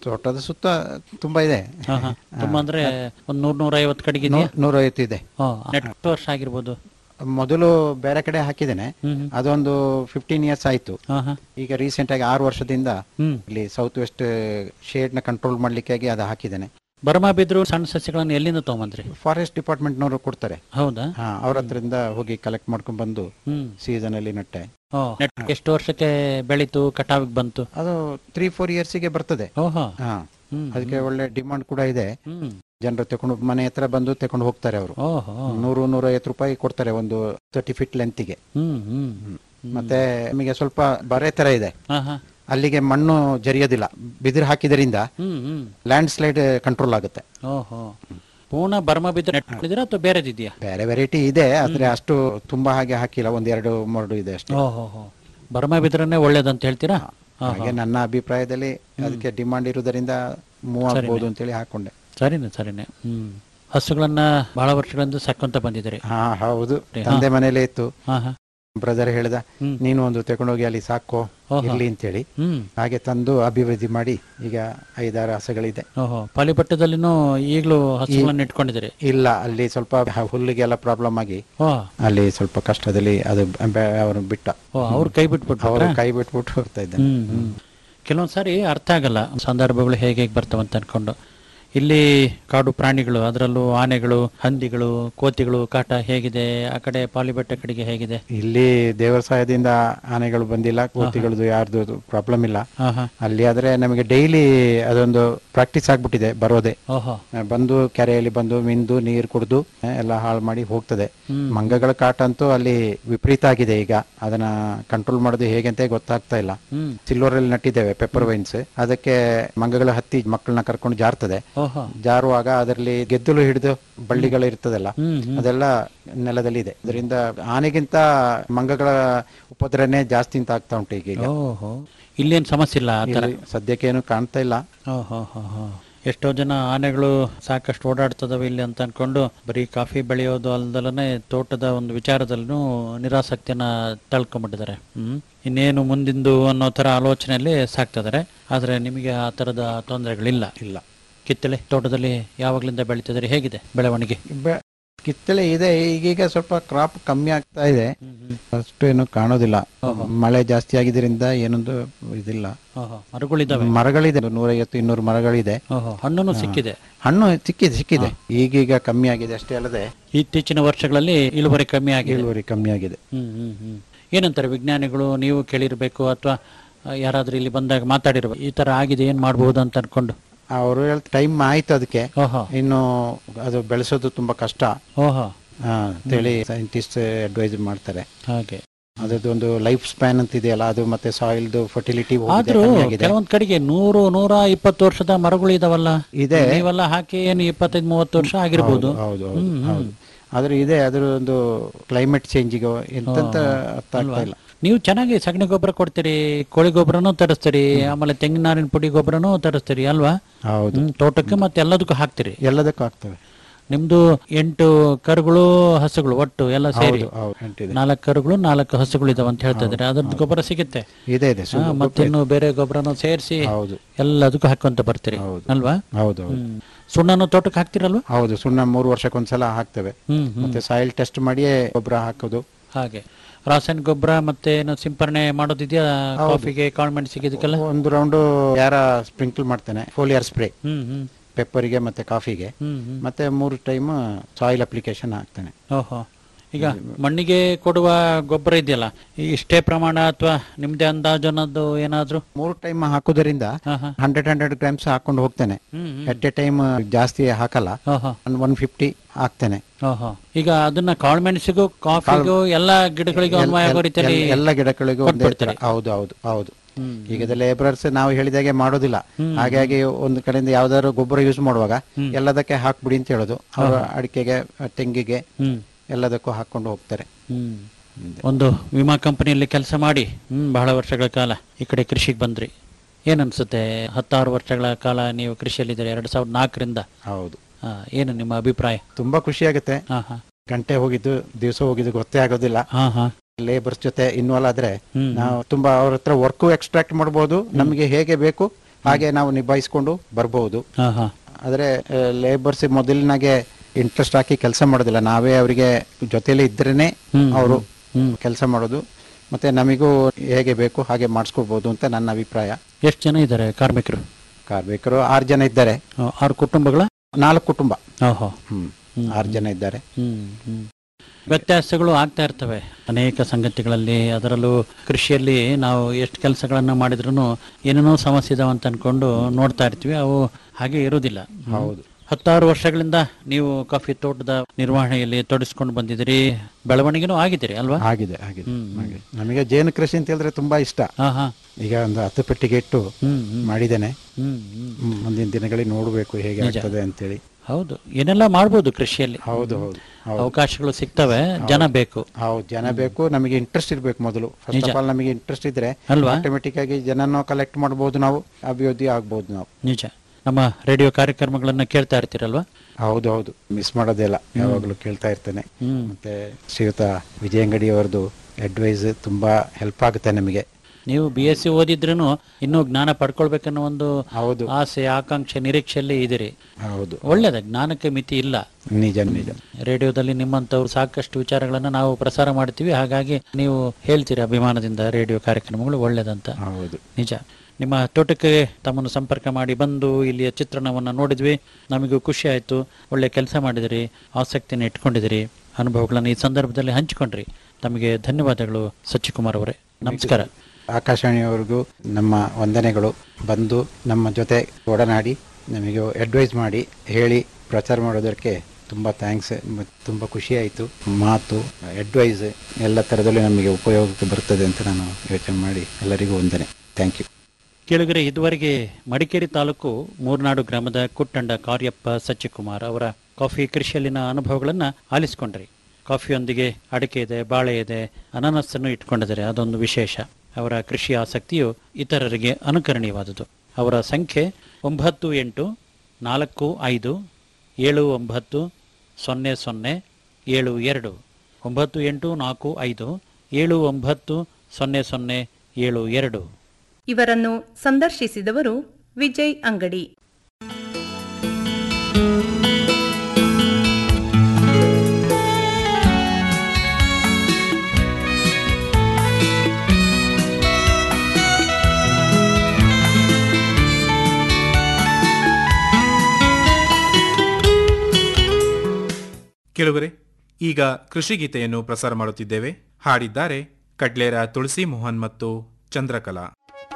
Speaker 4: ತೋಟದ ಸುತ್ತ ತುಂಬಾ ಇದೆ
Speaker 3: ಹಾ, ಹಾ. ತುಂಬಾ ಅಂದ್ರೆ ಒಂದ್ ನೂರ್ ನೂರ ಐವತ್ತು ಕಡೆಗೆ ಇದೆಯಾ
Speaker 4: ನೂ- ನೂರೈವತ್ತು ಇದೆ
Speaker 3: ನೆಟ್ ವರ್ಷ ಆಗಿರ್ಬೋದು
Speaker 4: ಮೊದಲು ಬೇರೆ ಕಡೆ ಹಾಕಿದ್ದೇನೆ
Speaker 3: ಹ್ಮ್ ಹ್ಮ್.
Speaker 4: ಅದೊಂದು ಫಿಫ್ಟೀನ್ ಇಯರ್ಸ್ ಆಯ್ತು
Speaker 3: ಹಾ ಹಾ
Speaker 4: ಈಗ ರೀಸೆಂಟ್ ಆಗಿ ಆರು ವರ್ಷದಿಂದ
Speaker 3: ಹ್ಮ್
Speaker 4: ಇಲ್ಲಿ ಸೌತ್ ವೆಸ್ಟ್ ಶೇಡ್ ನ ಕಂಟ್ರೋಲ್ ಮಾಡ್ಲಿಕ್ಕಾಗಿ ಅದು ಹಾಕಿದ್ದೇನೆ
Speaker 3: ಬರ್ಮಾ ಬಿದ್ರು ಸಣ್ಣ ಸಸ್ಯಗಳನ್ನು ಎಲ್ಲಿಂದ ತಗೊಂಬಂದ್ರಿ
Speaker 4: ಫಾರೆಸ್ಟ್ ಡಿಪಾರ್ಟ್ಮೆಂಟ್ನವರು ಕೊಡ್ತಾರೆ
Speaker 3: ಹೌದಾ
Speaker 4: ಹಾ ಅವ್ರ ಹತ್ರದಿಂದ ಹೋಗಿ ಕಲೆಕ್ಟ್ ಮಾಡ್ಕೊಂಡ್ ಬಂದು
Speaker 3: ಹ್ಮ್
Speaker 4: ಸೀಸನ್ ಅಲ್ಲಿ ನಟ್ಟೆ
Speaker 3: ಓ ನೆಟ್ ಎಷ್ಟು ವರ್ಷಕ್ಕೆ ಬೆಳೀತು ಕಟಾವಿಗೆ ಬಂತು
Speaker 4: ಅದು ತ್ರೀ ಫೋರ್ ಗೆ ಬರ್ತದೆ
Speaker 3: ಓಹೋ
Speaker 4: ಹಾ
Speaker 3: ಹ್ಮ್
Speaker 4: ಅದಕ್ಕೆ ಒಳ್ಳೆ ಡಿಮಾಂಡ್ ಕೂಡ ಇದೆ
Speaker 3: ಹ್ಮ್
Speaker 4: ಜನರು ತಕೊಂಡು ಮನೆ ಹತ್ರ ಬಂದು ತಕೊಂಡು ಹೋಗ್ತಾರೆ ಅವರು
Speaker 3: ಓಹೋ
Speaker 4: ನೂರು ನೂರೈವತ್ತು ರೂಪಾಯಿ ಕೊಡ್ತಾರೆ ಒಂದು ತರ್ಟಿ ಫೀಟ್ ಲೆಂತ್ಗೆ
Speaker 3: ಹ್ಮ್ ಹ್ಮ್
Speaker 4: ಮತ್ತೆ ನಿಮಗೆ ಸ್ವಲ್ಪ ಬರೆ ತರ ಇದೆ
Speaker 3: ಹಾ ಹಾ
Speaker 4: ಅಲ್ಲಿಗೆ ಮಣ್ಣು ಜರಿಯೋದಿಲ್ಲ ಬಿದಿರು ಹಾಕಿದ್ರಿಂದ
Speaker 3: ಹ್ಮ್ ಹ್ಮ್
Speaker 4: ಲ್ಯಾಂಡ್ ಸ್ಲೈಡ್ ಕಂಟ್ರೋಲ್ ಆಗುತ್ತೆ
Speaker 3: ಓಹೋ ಪೂರ್ಣ ಬರ್ಮಾ ಬಿದ್ರೆ ನೆಟ್ ಮಾಡಿದಿರಾ ಅಥವಾ ಬೇರೆದಿದ್ಯಾ
Speaker 4: ಬೇರೆ ವೆರೈಟಿ ಇದೆ ಆದ್ರೆ ಅಷ್ಟು ತುಂಬಾ ಹಾಗೆ ಹಾಕಿಲ್ಲ ಒಂದ್ ಎರಡು ಮರಡು ಇದೆ ಅಷ್ಟೇ
Speaker 3: ಓಹೋ ಹೋ ಬರ್ಮಾ ಬಿದ್ರನ್ನೇ ಒಳ್ಳೇದಂತ ಹೇಳ್ತೀರಾ ಹಾ,
Speaker 4: ಹಾಗೆ ನನ್ನ ಅಭಿಪ್ರಾಯದಲ್ಲಿ ಅದಕ್ಕೆ ಡಿಮಾಂಡ್ ಇರುವುದರಿಂದ ಮೂವ್ ಆಗ್ಬೋದು ಅಂತೇಳಿ ಹಾಕೊಂಡೆ
Speaker 3: ಸರಿನೆ ಸರಿನೆ ಹ್ಮ್ ಹಸುಗಳನ್ನ ಬಹಳ ವರ್ಷಗಳಿಂದ ಸಾಕೊಂತ ಬಂದಿದ್ದೀರಿ
Speaker 4: ಹಾ ಹೌದು ತಂದೆ ಮನೇಲೆ ಇತ್ತು
Speaker 3: ಹಾ ಹಾ
Speaker 4: ಬ್ರದರ್ ಹೇಳ್ದ
Speaker 3: ಹ್ಮ್.
Speaker 4: ನೀನು ಒಂದು ತಗೊಂಡೋಗಿ ಅಲ್ಲಿ ಸಾಕೋ
Speaker 3: ಓಹೋ.
Speaker 4: ಇರ್ಲಿ ಅಂತೇಳಿ
Speaker 3: ಹ್ಮ್
Speaker 4: ಹಾಗೆ ತಂದು ಅಭಿವೃದ್ಧಿ ಮಾಡಿ ಈಗ ಐದಾರು ಹಸುಗಳಿದೆ
Speaker 3: ಓಹೋ ಪಾಲಿಪಟ್ಟದಲ್ಲಿನೂ ಈಗಲೂ ಹಸುಗಳನ್ನ ಇಟ್ಕೊಂಡಿದ್ದೀರಿ
Speaker 4: ಇಲ್ಲ ಅಲ್ಲಿ ಸ್ವಲ್ಪ ಹುಲ್ಲಿಗೆಲ್ಲ ಪ್ರಾಬ್ಲಮ್ ಆಗಿ
Speaker 3: ಓ
Speaker 4: ಅಲ್ಲಿ ಸ್ವಲ್ಪ ಕಷ್ಟದಲ್ಲಿ ಅದು ಬೆ- ಅವರು ಬಿಟ್ಟ
Speaker 3: ಓ ಅವ್ರು ಕೈ ಬಿಟ್ಬಿಟ್ಟು
Speaker 4: ಅವರು ಕೈ ಬಿಟ್ಬಿಟ್ಟು ಹೋಗ್ತಾ ಇದ್ದಾನೆ
Speaker 3: ಹ್ಮ್ ಹ್ಮ್ ಕೆಲವೊಂದ್ ಸಾರಿ ಅರ್ಥ ಆಗಲ್ಲ ಸಂದರ್ಭಗಳು ಹೇಗೆ ಹೇಗೆ ಬರ್ತಾವಂತ ಅನ್ಕೊಂಡು ಇಲ್ಲಿ ಕಾಡು ಪ್ರಾಣಿಗಳು ಅದರಲ್ಲೂ ಆನೆಗಳು ಹಂದಿಗಳು ಕೋತಿಗಳು ಕಾಟ ಹೇಗಿದೆ ಆ ಕಡೆ ಪಾಲಿಬೆಟ್ಟ ಕಡೆಗೆ ಹೇಗಿದೆ
Speaker 4: ಇಲ್ಲಿ ದೇವರ ಸಹಾಯದಿಂದ ಆನೆಗಳು ಬಂದಿಲ್ಲ ಕೋತಿಗಳದ್ದು ಯಾರ್ದು ಪ್ರಾಬ್ಲಮ್ ಇಲ್ಲ
Speaker 3: ಹಾ ಹಾ
Speaker 4: ಅಲ್ಲಿ ಆದ್ರೆ ನಮಗೆ ಡೈಲಿ ಅದೊಂದು ಪ್ರಾಕ್ಟೀಸ್ ಆಗ್ಬಿಟ್ಟಿದೆ ಬರೋದೆ
Speaker 3: ಓಹೋ
Speaker 4: ಆ, ಬಂದು ಕೆರೆಯಲ್ಲಿ ಬಂದು ಮಿಂದು ನೀರು ಕುಡಿದು ಎಲ್ಲ ಹಾಳು ಮಾಡಿ ಹೋಗ್ತದೆ ಮಂಗಗಳ ಕಾಟ ಅಂತೂ ಅಲ್ಲಿ ವಿಪರೀತ ಆಗಿದೆ ಈಗ ಅದನ್ನ ಕಂಟ್ರೋಲ್ ಮಾಡೋದು ಹೇಗೆ ಅಂತ ಗೊತ್ತಾಗ್ತಾ ಇಲ್ಲ
Speaker 3: ಹ್ಮ್
Speaker 4: ಸಿಲ್ವರ್ ಅಲ್ಲಿ ನಟ್ಟಿದ್ದೇವೆ ಪೆಪ್ಪರ್ ವೈನ್ಸ್ ಅದಕ್ಕೆ ಮಂಗಗಳು ಹತ್ತಿ ಮಕ್ಕಳನ್ನ ಕರ್ಕೊಂಡು ಜಾರ್ತದೆ
Speaker 3: ಓಹೋ
Speaker 4: ಜಾರುವಾಗ ಅದರಲ್ಲಿ ಗೆದ್ದಲು ಹಿಡಿದು ಬಳ್ಳಿಗಳು ಇರ್ತದಲ್ಲ
Speaker 3: ಹ್ಮ್ ಹ್ಮ್
Speaker 4: ಅದೆಲ್ಲ ನೆಲದಲ್ಲಿ ಇದೆ ಅದರಿಂದ ಆನೆಗಿಂತ ಮಂಗಗಳ ಉಪದ್ರವನೇ ಜಾಸ್ತಿ ಅಂತ ಆಗ್ತಾ ಉಂಟು ಈಗ ಈಗ.
Speaker 3: ಓಹೋ ಇಲ್ಲೇನ್ ಸಮಸ್ಯೆ ಇಲ್ಲ ಆ ಥರ
Speaker 4: ಇಲ್ಲಿ ಸದ್ಯಕ್ಕೆ ಏನು ಕಾಣ್ತಾ ಇಲ್ಲ
Speaker 3: ಓಹೋ ಹೋ ಹೋ ಎಷ್ಟೋ ಜನ ಆನೆಗಳು ಸಾಕಷ್ಟು ಓಡಾಡ್ತದವೆ ಇಲ್ಲಿ ಅಂತ ಅನ್ಕೊಂಡು ಬರೀ ಕಾಫಿ ಬೆಳೆಯೋದು ಅಲ್ದಲನೆ ತೋಟದ ಒಂದು ವಿಚಾರದಲ್ಲೂ ನಿರಾಸಕ್ತಿಯನ್ನ ತಳ್ಕೊಂಡ್ಬಿಟ್ಟಿದ್ದಾರೆ ಹ್ಮ್ ಇನ್ನೇನು ಮುಂದಿಂದು ಅನ್ನೋ ತರ ಆಲೋಚನೆಯಲ್ಲಿ ಸಾಕ್ತಿದ್ದಾರೆ ಆದ್ರೆ ನಿಮಗೆ ಆ ತರದ ತೊಂದರೆಗಳಿಲ್ಲ
Speaker 4: ಇಲ್ಲ
Speaker 3: ಕಿತ್ತಳೆ ತೋಟದಲ್ಲಿ ಯಾವಾಗ್ಲಿಂದ ಬೆಳೀತಿದ್ದಾರೆ ಹೇಗಿದೆ ಬೆಳವಣಿಗೆ
Speaker 4: ಬೆ- ಕಿತ್ತಳೆ ಇದೆ ಈಗೀಗ ಸ್ವಲ್ಪ ಕ್ರಾಪ್ ಕಮ್ಮಿ ಆಗ್ತಾ ಇದೆ ಅಷ್ಟು ಏನು ಕಾಣೋದಿಲ್ಲ ಮಳೆ ಜಾಸ್ತಿ ಆಗಿದ್ರಿಂದ ಏನೊಂದು ಇದಿಲ್ಲ
Speaker 3: ಓಹೋ ಮರಗಳಿದ್ದಾವೆ
Speaker 4: ಮರಗಳಿದೆ ಒಂದು ನೂರೈವತ್ತು ಇನ್ನೂರು ಮರಗಳಿದೆ
Speaker 3: ಓಹೋ ಹಣ್ಣು ಸಿಕ್ಕಿದೆ
Speaker 4: ಹಣ್ಣು ಸಿಕ್ಕಿದೆ ಸಿಕ್ಕಿದೆ ಈಗೀಗ ಕಮ್ಮಿ ಆಗಿದೆ ಅಷ್ಟೇ ಅಲ್ಲದೆ
Speaker 3: ಇತ್ತೀಚಿನ ವರ್ಷಗಳಲ್ಲಿ ಇಳುವರಿ ಕಮ್ಮಿ ಆಗಿದೆ
Speaker 4: ಇಳುವರಿ ಕಮ್ಮಿ ಆಗಿದೆ
Speaker 3: ಹ್ಮ್ ಹ್ಮ್ ಹ್ಮ್ ಏನಂತಾರೆ ವಿಜ್ಞಾನಿಗಳು ನೀವು ಕೇಳಿರ್ಬೇಕು ಅಥವಾ ಯಾರಾದ್ರೂ ಇಲ್ಲಿ ಬಂದಾಗ ಮಾತಾಡಿರ್ಬೇಕು ಈ ತರ ಆಗಿದೆ ಏನ್ ಮಾಡಬಹುದು ಅಂತ ಅನ್ಕೊಂಡು
Speaker 4: ಅವರು ಹೇಳ್ತ ಟೈಮ್ ಆಯ್ತು ಅದಕ್ಕೆ
Speaker 3: ಓಹೋ
Speaker 4: ಇನ್ನು ಅದು ಬೆಳೆಸೋದು ತುಂಬಾ ಕಷ್ಟ
Speaker 3: ಓಹೋ
Speaker 4: ಆ, ಅಂತೇಳಿ ಸೈಂಟಿಸ್ಟ್ ಅಡ್ವೈಸ್ ಮಾಡ್ತಾರೆ
Speaker 3: ಹಾಗೆ
Speaker 4: ಅದರದ್ದು ಒಂದು ಲೈಫ್ ಸ್ಪ್ಯಾನ್ ಅಂತ ಇದೆಯಲ್ಲ ಅದು ಮತ್ತೆ ಸಾಯಿಲ್ದು ಫರ್ಟಿಲಿಟಿ
Speaker 3: ಆದ್ರೂ ಕೆಲವೊಂದ್ ಕಡೆಗೆ ನೂರು ನೂರ ಇಪ್ಪತ್ತು ವರ್ಷದ ಮರಗಳು ಇದಾವಲ್ಲ
Speaker 4: ಇದೆ.
Speaker 3: ನೀವೆಲ್ಲ ಹಾಕಿ ಏನು ಇಪ್ಪತ್ತೈದು ಮೂವತ್ತು ವರ್ಷ ಆಗಿರ್ಬೋದು
Speaker 4: ಹೌದು ಹೌದು ಹೌದು ಆದ್ರೆ ಇದೆ ಅದ್ರ ಒಂದು ಕ್ಲೈಮೇಟ್ ಚೇಂಜಿಗೆ ಎಂತೆಂತ ಅರ್ಥ ಆಗ್ತಾ ಇಲ್ಲ
Speaker 3: ನೀವು ಚೆನ್ನಾಗಿ ಸಗಣಿ ಗೊಬ್ಬರ ಕೊಡ್ತೀರಿ ಕೋಳಿ ಗೊಬ್ಬರನೂ ತರಿಸ್ತೀರಿ ಆಮೇಲೆ ತೆಂಗಿನಾರಿನ ಪುಡಿ ಗೊಬ್ಬರನೂ ತರಿಸ್ತೀರಿ ಅಲ್ವಾ
Speaker 4: ಹೌದು
Speaker 3: ಹ್ಮ್, ತೋಟಕ್ಕೆ ಮತ್ತೆ ಎಲ್ಲದಕ್ಕೂ ಹಾಕ್ತಿರಿ
Speaker 4: ಎಲ್ಲದಕ್ಕೂ ಆಗ್ತವೆ
Speaker 3: ನಿಮ್ದು ಎಂಟು ಕರುಗಳು ಹಸುಗಳು ಒಟ್ಟು ಎಲ್ಲ ಸೇರಿ
Speaker 4: ಹೌದು ಹೌದು ಎಂಟಿದೆ
Speaker 3: ನಾಲ್ಕು ಕರುಗಳು ನಾಲ್ಕು ಹಸುಗಳು ಇದಾವೆ ಅಂತ ಹೇಳ್ತಾ ಇದ್ದಾರೆ ಅದ್ರದ್ದು ಗೊಬ್ಬರ ಸಿಗುತ್ತೆ
Speaker 4: ಇದೆ ಇದೆ
Speaker 3: ಹಾ, ಮತ್ತಿನ್ನು ಬೇರೆ ಗೊಬ್ಬರನ ಸೇರಿಸಿ
Speaker 4: ಹೌದು
Speaker 3: ಎಲ್ಲದಕ್ಕೂ ಹಾಕೊಂತ ಬರ್ತೀರಿ
Speaker 4: ಹೌದು.
Speaker 3: ಅಲ್ವಾ
Speaker 4: ಹೌದು ಹೌದು
Speaker 3: ಹ್ಮ್. ಸುಣ್ಣನು ತೋಟಕ್ಕೆ ಹಾಕ್ತಿರಲ್ವಾ
Speaker 4: ಹೌದು ಸುಣ್ಣ ಮೂರು ವರ್ಷಕ್ಕೊಂದ್ಸಲ ಹಾಕ್ತೇವೆ
Speaker 3: ಹ್ಮ್ ಹ್ಮ್
Speaker 4: ಮತ್ತೆ ಸಾಯಿಲ್ ಟೆಸ್ಟ್ ಮಾಡಿಯೇ ಗೊಬ್ಬರ ಹಾಕೋದು
Speaker 3: ಹಾಗೆ ರಾಸಾಯನಿಕ ಗೊಬ್ಬರ ಮತ್ತೆ ಏನು ಸಿಂಪರಣೆ ಮಾಡೋದಿದ್ಯಾ ಕಾಫಿಗೆ ಕಾಳುಮೆಣಸಿಗೆ ಇದಕ್ಕೆಲ್ಲ
Speaker 4: ಒಂದು ರೌಂಡ್ ಯಾರ ಸ್ಪ್ರಿಂಕಲ್ ಮಾಡ್ತೇನೆ ಫೋಲಿಯರ್ ಸ್ಪ್ರೇ
Speaker 3: ಹ್ಮ್ ಹ್ಮ್
Speaker 4: ಪೆಪ್ಪರಿಗೆ ಮತ್ತೆ ಕಾಫಿಗೆ
Speaker 3: ಹ್ಮ್ ಹ್ಮ್
Speaker 4: ಮತ್ತೆ ಮೂರು ಟೈಮ್ ಸಾಯಿಲ್ ಅಪ್ಲಿಕೇಶನ್ ಹಾಕ್ತೇನೆ
Speaker 3: ಓಹೋ ಈಗ ಮಣ್ಣಿಗೆ ಕೊಡುವ ಗೊಬ್ಬರ ಇದೆಯಲ್ಲ ಈ ಇಷ್ಟೇ ಪ್ರಮಾಣ ಅಥವಾ ನಿಮ್ದೇ ಅಂದಾಜು ಅನ್ನೋದು ಏನಾದ್ರು
Speaker 4: ಮೂರು ಟೈಮ್ ಹಾಕೋದ್ರಿಂದ
Speaker 3: ಹಾ ಹಾ
Speaker 4: ಹಂಡ್ರೆಡ್ ಹಂಡ್ರೆಡ್ ಗ್ರಾಮ್ಸ್ ಹಾಕೊಂಡು ಹೋಗ್ತೇನೆ
Speaker 3: ಹ್ಮ್ ಹ್ಮ್
Speaker 4: ಎಟ್ ಎ ಟೈಮ್ ಜಾಸ್ತಿ ಹಾಕಲ್ಲ
Speaker 3: ಓಹೋ
Speaker 4: ಒನ್ ಫಿಫ್ಟಿ ಹಾಕ್ತೇನೆ
Speaker 3: ಓಹೋ ಈಗ ಅದನ್ನ ಕಾಳುಮೆಣಸಿಗೂ ಕಾಫಿಗೂ ಎಲ್ಲಾ ಗಿಡಗಳಿಗೂ ಅನ್ವಯ ಆಗೋ ರೀತಿಯಲ್ಲಿ
Speaker 4: ಎಲ್ಲ- ಎಲ್ಲ ಗಿಡಗಳಿಗೂ ಒಂದೇ ತರ
Speaker 3: ಕೊಟ್ಬಿಡ್ತೀರಿ.
Speaker 4: ಹೌದು ಹೌದು ಹೌದು
Speaker 3: ಹ್ಮ್.
Speaker 4: ಈಗ ಲೇಬರರ್ಸ್ ನಾವು ಹೇಳಿದಾಗೆ ಮಾಡೋದಿಲ್ಲ ಹಾಗಾಗಿ ಒಂದು ಕಡೆಯಿಂದ ಯಾವ್ದಾದ್ರು ಗೊಬ್ಬರ ಯೂಸ್ ಮಾಡುವಾಗ ಎಲ್ಲದಕ್ಕೆ ಹಾಕ್ಬಿಡಿ ಅಂತ ಹೇಳೋದು ಅವರು ಅಡಿಕೆಗೆ ತೆಂಗಿಗೆ
Speaker 3: ಹ್ಮ್
Speaker 4: ಎಲ್ಲದಕ್ಕೂ ಹಾಕೊಂಡು ಹೋಗ್ತಾರೆ
Speaker 3: ಹ್ಮ್ ಒಂದು ವಿಮಾ ಕಂಪನಿಯಲ್ಲಿ ಕೆಲಸ ಮಾಡಿ ಹ್ಮ್ ಬಹಳ ವರ್ಷಗಳ ಕಾಲ ಈ ಕಡೆ ಕೃಷಿಗೆ ಬಂದ್ರಿ ಏನ್ ಅನ್ಸುತ್ತೆ ಹತ್ತಾರು ವರ್ಷಗಳ ಕಾಲ ನೀವು ಕೃಷಿಯಲ್ಲಿದ್ದೀರಿ ಎರಡ್ ಸಾವಿರದ ನಾಲ್ಕರಿಂದ
Speaker 4: ಹೌದು
Speaker 3: ಹಾ, ಏನು ನಿಮ್ಮ ಅಭಿಪ್ರಾಯ
Speaker 4: ತುಂಬಾ ಖುಷಿ ಆಗುತ್ತೆ
Speaker 3: ಹಾ ಹಾ
Speaker 4: ಗಂಟೆ ಹೋಗಿದ್ದು ದಿವಸ ಹೋಗಿದ್ದು ಗೊತ್ತೇ ಆಗೋದಿಲ್ಲ
Speaker 3: ಹಾ ಹಾ
Speaker 4: ಲೇಬರ್ಸ್ ಜೊತೆ ಇನ್ವಾಲ್ವ್ ಆದ್ರೆ
Speaker 3: ಹ್ಮ್
Speaker 4: ನಾವು ತುಂಬಾ ಅವ್ರ ಹತ್ರ ವರ್ಕು ಎಕ್ಸ್ಟ್ರಾಕ್ಟ್ ಮಾಡ್ಬೋದು ನಮಗೆ ಹೇಗೆ ಬೇಕು ಹಾಗೆ ನಾವು ನಿಭಾಯಿಸ್ಕೊಂಡು ಬರ್ಬೋದು
Speaker 3: ಹಾ ಹಾ
Speaker 4: ಆದರೆ ಲೇಬರ್ಸ್ ಮೊದಲಿನಾಗೆ ಇಂಟ್ರೆಸ್ಟ್ ಹಾಕಿ ಕೆಲಸ ಮಾಡೋದಿಲ್ಲ ನಾವೇ ಅವರಿಗೆ ಜೊತೆಲಿ ಇದ್ರೇನೆ ಅವರು ಕೆಲಸ ಮಾಡೋದು ಮತ್ತೆ ನಮಿಗೂ ಹೇಗೆ ಬೇಕು ಹಾಗೆ ಮಾಡಿಸ್ಕೋಬಹುದು ಅಂತ ನನ್ನ ಅಭಿಪ್ರಾಯ
Speaker 3: ಎಷ್ಟು ಜನ ಇದ್ದಾರೆ ಕಾರ್ಮಿಕರು
Speaker 4: ಕಾರ್ಮಿಕರು ಆರು ಜನ ಇದ್ದಾರೆ
Speaker 3: ಆ, ಆರು ಕುಟುಂಬಗಳ
Speaker 4: ನಾಲ್ಕು ಕುಟುಂಬ
Speaker 3: ಓಹೋ
Speaker 4: ಹ್ಮ್ ಆರು ಜನ ಇದ್ದಾರೆ
Speaker 3: ಹ್ಮ್ ಹ್ಮ್ ವ್ಯತ್ಯಾಸಗಳು ಆಗ್ತಾ ಇರ್ತವೆ ಅನೇಕ ಸಂಗತಿಗಳಲ್ಲಿ ಅದರಲ್ಲೂ ಕೃಷಿಯಲ್ಲಿ ನಾವು ಎಷ್ಟು ಕೆಲಸಗಳನ್ನ ಮಾಡಿದ್ರು ಏನೇನೋ ಸಮಸ್ಯೆ ಇದಾವೆ ಅಂತ ಅನ್ಕೊಂಡು ನೋಡ್ತಾ ಇರ್ತೀವಿ ಅವು ಹಾಗೆ ಇರುವುದಿಲ್ಲ
Speaker 4: ಹೌದು
Speaker 3: ಹತ್ತಾರು ವರ್ಷಗಳಿಂದ ನೀವು ಕಾಫಿ ತೋಟದ ನಿರ್ವಹಣೆಯಲ್ಲಿ ತೊಡಗಿಸ್ಕೊಂಡು ಬಂದಿದ್ದೀರಿ ಬೆಳವಣಿಗೆನೂ ಆಗಿದ್ದೀರಿ ಅಲ್ವಾ
Speaker 4: ಆಗಿದೆ ಆಗಿದೆ
Speaker 3: ಹ್ಮ್,
Speaker 4: ಹಾಗೆ. ನಮಗೆ ಜೇನು ಕೃಷಿ ಅಂತ ಹೇಳಿದ್ರೆ ತುಂಬಾ ಇಷ್ಟ
Speaker 3: ಹಾ ಹಾ
Speaker 4: ಈಗ ಒಂದು ಹತ್ತು ಪೆಟ್ಟಿಗೆ ಇಟ್ಟು
Speaker 3: ಹ್ಮ್ ಹ್ಮ್
Speaker 4: ಮಾಡಿದ್ದೇನೆ
Speaker 3: ಹ್ಮ್ ಹ್ಮ್
Speaker 4: ಹ್ಮ್, ಮುಂದಿನ ದಿನಗಳಲ್ಲಿ ನೋಡಬೇಕು ಹೇಗೆ ಆಗ್ತದೆ ಅಂತೇಳಿ
Speaker 3: ಹೌದು ಏನೆಲ್ಲ ಮಾಡ್ಬೋದು ಕೃಷಿಯಲ್ಲಿ
Speaker 4: ಹೌದು ಹೌದು ಹೌದು
Speaker 3: ಅವಕಾಶಗಳು ಸಿಗ್ತವೆ ಜನ ಬೇಕು
Speaker 4: ಹೌದು ಜನ ಬೇಕು ನಮಗೆ ಇಂಟ್ರೆಸ್ಟ್ ಇರ್ಬೇಕು ಮೊದಲು ಫಸ್ಟ್ ಆಫ್ ಆಲ್ ನಮಗೆ ಇಂಟ್ರೆಸ್ಟ್ ಇದ್ರೆ
Speaker 3: ಅಲ್ವಾ?
Speaker 4: ಆಟೋಮೆಟಿಕ್ ಆಗಿ ಜನನ ಕಲೆಕ್ಟ್ ಮಾಡಬಹುದು ನಾವು ಅಭಿವೃದ್ಧಿ ಆಗ್ಬಹುದು ನಾವು
Speaker 3: ನಿಜ ನಮ್ಮ ರೇಡಿಯೋ ಕಾರ್ಯಕ್ರಮಗಳನ್ನ ಕೇಳ್ತಾ ಇರ್ತೀರಲ್ವಾ
Speaker 4: ಹೌದು ಹೌದು ಮಿಸ್ ಮಾಡೋದಿಲ್ಲ ಯಾವಾಗಲೂ ಕೇಳ್ತಾ ಇರ್ತೇನೆ
Speaker 3: ಹ್ಮ್
Speaker 4: ಮತ್ತೆ ಶ್ರೀಯುತ ವಿಜಯಂಗಡಿ ಅವರದು ಅಡ್ವೈಸ್ ತುಂಬಾ ಹೆಲ್ಪ್ ಆಗುತ್ತೆ ನಮಗೆ
Speaker 3: ನೀವು ಬಿ ಎಸ್ ಸಿ ಓದಿದ್ರೂ ಇನ್ನೂ ಜ್ಞಾನ ಪಡ್ಕೊಳ್ಬೇಕನ್ನೋ ಒಂದು
Speaker 4: ಹೌದು
Speaker 3: ಆಸೆ ಆಕಾಂಕ್ಷೆ ನಿರೀಕ್ಷೆಯಲ್ಲಿ ಇದ್ದೀರಿ
Speaker 4: ಹೌದು
Speaker 3: ಒಳ್ಳೇದ ಜ್ಞಾನಕ್ಕೆ ಮಿತಿ ಇಲ್ಲ
Speaker 4: ನಿಜ ನಿಜ
Speaker 3: ರೇಡಿಯೋದಲ್ಲಿ ನಿಮ್ಮಂಥವ್ರು ಸಾಕಷ್ಟು ವಿಚಾರಗಳನ್ನ ನಾವು ಪ್ರಸಾರ ಮಾಡ್ತೀವಿ ಹಾಗಾಗಿ ನೀವು ಹೇಳ್ತೀರಿ ಅಭಿಮಾನದಿಂದ ರೇಡಿಯೋ ಕಾರ್ಯಕ್ರಮಗಳು ಒಳ್ಳೇದಂತ
Speaker 4: ಹೌದು
Speaker 3: ನಿಜ ನಿಮ್ಮ ತೋಟಕ್ಕೆ ತಮ್ಮನ್ನು ಸಂಪರ್ಕ ಮಾಡಿ ಬಂದು ಇಲ್ಲಿಯ ಚಿತ್ರಣವನ್ನು ನೋಡಿದ್ವಿ ನಮಗೂ ಖುಷಿ ಆಯಿತು ಒಳ್ಳೆ ಕೆಲಸ ಮಾಡಿದಿರಿ ಆಸಕ್ತಿಯನ್ನು ಇಟ್ಕೊಂಡಿದಿರಿ ಅನುಭವಗಳನ್ನು ಈ ಸಂದರ್ಭದಲ್ಲಿ ಹಂಚಿಕೊಂಡ್ರಿ ತಮಗೆ ಧನ್ಯವಾದಗಳು ಸಚ್ಚಿಕುಮಾರ್ ಅವರೇ ನಮಸ್ಕಾರ
Speaker 4: ಆಕಾಶವಾಣಿಯವರಿಗೂ ನಮ್ಮ ವಂದನೆಗಳು ಬಂದು ನಮ್ಮ ಜೊತೆ ಒಡನಾಡಿ ನಮಗೆ ಅಡ್ವೈಸ್ ಮಾಡಿ ಹೇಳಿ ಪ್ರಚಾರ ಮಾಡೋದಕ್ಕೆ ತುಂಬ ಥ್ಯಾಂಕ್ಸ್ ತುಂಬ ಖುಷಿ ಆಯಿತು ಮಾತು ಅಡ್ವೈಸ್ ಎಲ್ಲ ಥರದಲ್ಲೂ ನಮಗೆ ಉಪಯೋಗಕ್ಕೆ ಬರ್ತದೆ ಅಂತ ನಾನು ಯೋಚನೆ ಮಾಡಿ ಎಲ್ಲರಿಗೂ ವಂದನೆ ಥ್ಯಾಂಕ್ ಯು
Speaker 3: ಕೇಳಿದರೆ ಇದುವರೆಗೆ ಮಡಿಕೇರಿ ತಾಲೂಕು ಮೂರ್ನಾಡು ಗ್ರಾಮದ ಕುಟ್ಟಂಡ ಕಾರ್ಯಪ್ಪ ಸಚ್ಚಿಕುಮಾರ್ ಅವರ ಕಾಫಿ ಕೃಷಿಯಲ್ಲಿನ ಅನುಭವಗಳನ್ನು ಆಲಿಸಿಕೊಂಡ್ರಿ ಕಾಫಿಯೊಂದಿಗೆ ಅಡಿಕೆ ಇದೆ ಬಾಳೆ ಇದೆ ಅನಾನಸ್ಸನ್ನು ಇಟ್ಕೊಂಡಿದ್ದಾರೆ ಅದೊಂದು ವಿಶೇಷ ಅವರ ಕೃಷಿ ಆಸಕ್ತಿಯು ಇತರರಿಗೆ ಅನುಕರಣೀಯವಾದುದು ಅವರ ಸಂಖ್ಯೆ ಒಂಬತ್ತು ಎಂಟು ನಾಲ್ಕು ಐದು ಏಳು ಒಂಬತ್ತು ಸೊನ್ನೆ ಸೊನ್ನೆ ಏಳು ಎರಡು ಒಂಬತ್ತು ಎಂಟು ನಾಲ್ಕು ಐದು ಏಳು ಒಂಬತ್ತು ಸೊನ್ನೆ ಸೊನ್ನೆ ಏಳು ಎರಡು
Speaker 5: ಇವರನ್ನು ಸಂದರ್ಶಿಸಿದವರು ವಿಜಯ್ ಅಂಗಡಿ
Speaker 6: ಕೇಳುಗರೆ ಈಗ ಕೃಷಿ ಗೀತೆಯನ್ನು ಪ್ರಸಾರ ಮಾಡುತ್ತಿದ್ದೇವೆ ಹಾಡಿದ್ದಾರೆ ಕಡ್ಲೇರ ತುಳಸಿ ಮೋಹನ್ ಮತ್ತು ಚಂದ್ರಕಲಾ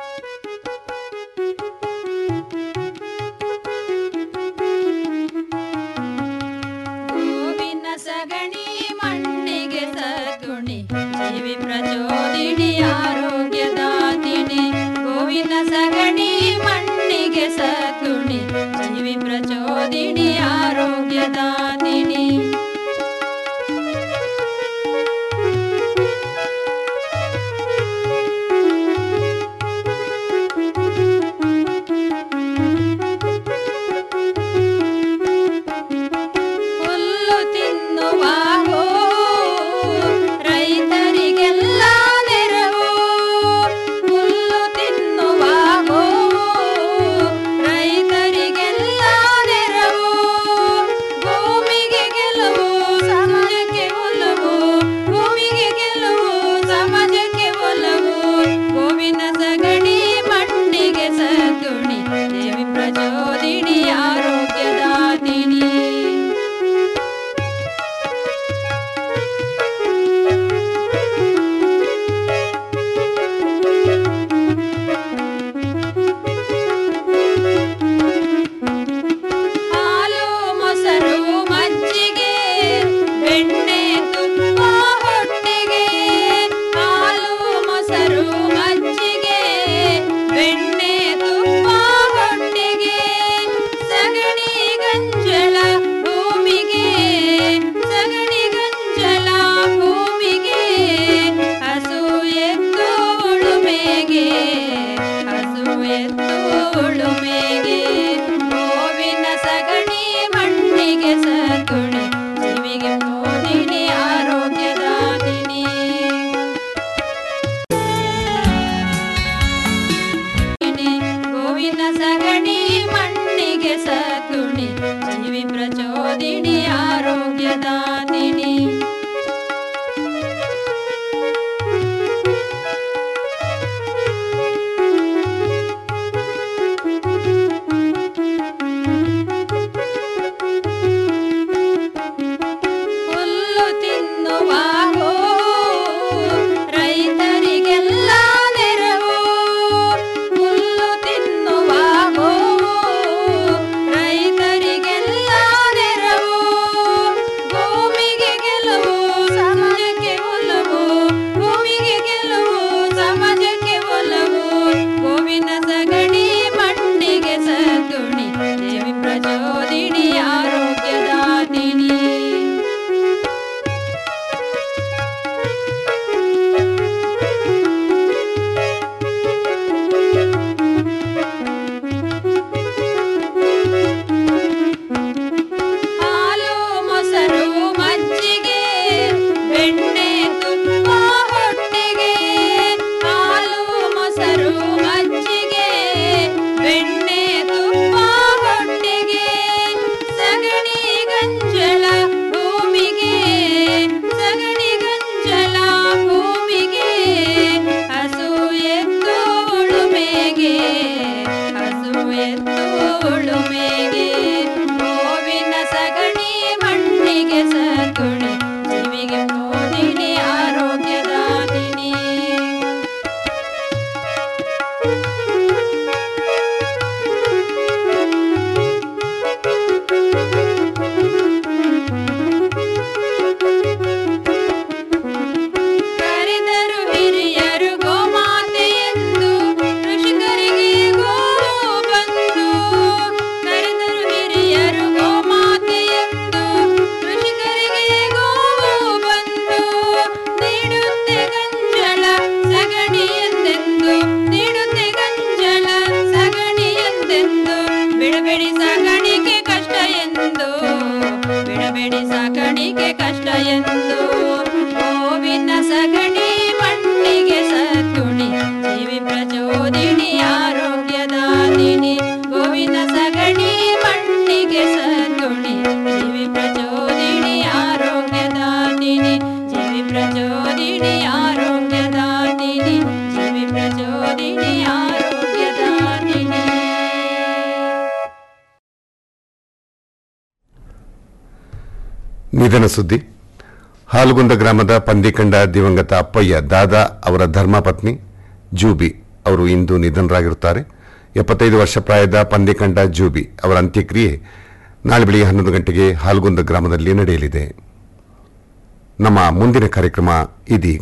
Speaker 7: ಗೋವಿನ ಸಗಣಿ ಮಣ್ಣಿಗೆ ಸದ್ಗುಣಿ ಜೀವಿ ಪ್ರಚೋದಿನಿ ಆರೋಗ್ಯದಾತಿನಿ ಗೋವಿನ ಸಗಣಿ ಮಣ್ಣಿಗೆ ಸದ್ಗುಣಿ ಜೀವಿ ಪ್ರಚೋದಿನಿ ಆರೋಗ್ಯದಾತಿನಿ ಹುಲ್ಲು ತಿನ್ನುವ ಗೋ ರೈತರಿಗೆಲ್ಲ ಮಣ್ಣಿಗೆ ಸದ್ಗುಣಿ ಜೀವಿ ಪ್ರಚೋದಿನಿ ಆರೋಗ್ಯದಾತಿನಿ ಗೋವಿನ ಸಗಣಿ ಮಣ್ಣಿಗೆ ಸದ್ಗುಣಿ ಜೀವಿ ಪ್ರಚೋದಿನಿ ಆರೋಗ್ಯದಾತಿನಿ ಜೀವಿ ಪ್ರಚೋದಿನಿ ಆರೋಗ್ಯದಾತಿನಿ ಜೀವಿ ಪ್ರಚೋದಿನಿ ಆರೋಗ್ಯದಾತಿನಿ
Speaker 2: ನಿಧನ ಸುದ್ದಿ ಹಾಲುಗುಂದ ಗ್ರಾಮದ ಪಂದಿಕಂಡ ದಿವಂಗತ ಅಪ್ಪಯ್ಯ ದಾದಾ ಅವರ ಧರ್ಮಪತ್ನಿ ಜೂಬಿ ಅವರು ಇಂದು ನಿಧನರಾಗಿರುತ್ತಾರೆ ಎಪ್ಪತ್ತೈದು ವರ್ಷ ಪ್ರಾಯದ ಪಂದಿಕಂಡ ಜೂಬಿ ಅವರ ಅಂತ್ಯಕ್ರಿಯೆ ನಾಳೆ ಬೆಳಿಗ್ಗೆ ಹನ್ನೊಂದು ಗಂಟೆಗೆ ಹಾಲುಗುಂದ ಗ್ರಾಮದಲ್ಲಿ ನಡೆಯಲಿದೆ ನಮ್ಮ ಮುಂದಿನ ಕಾರ್ಯಕ್ರಮ ಇದೀಗ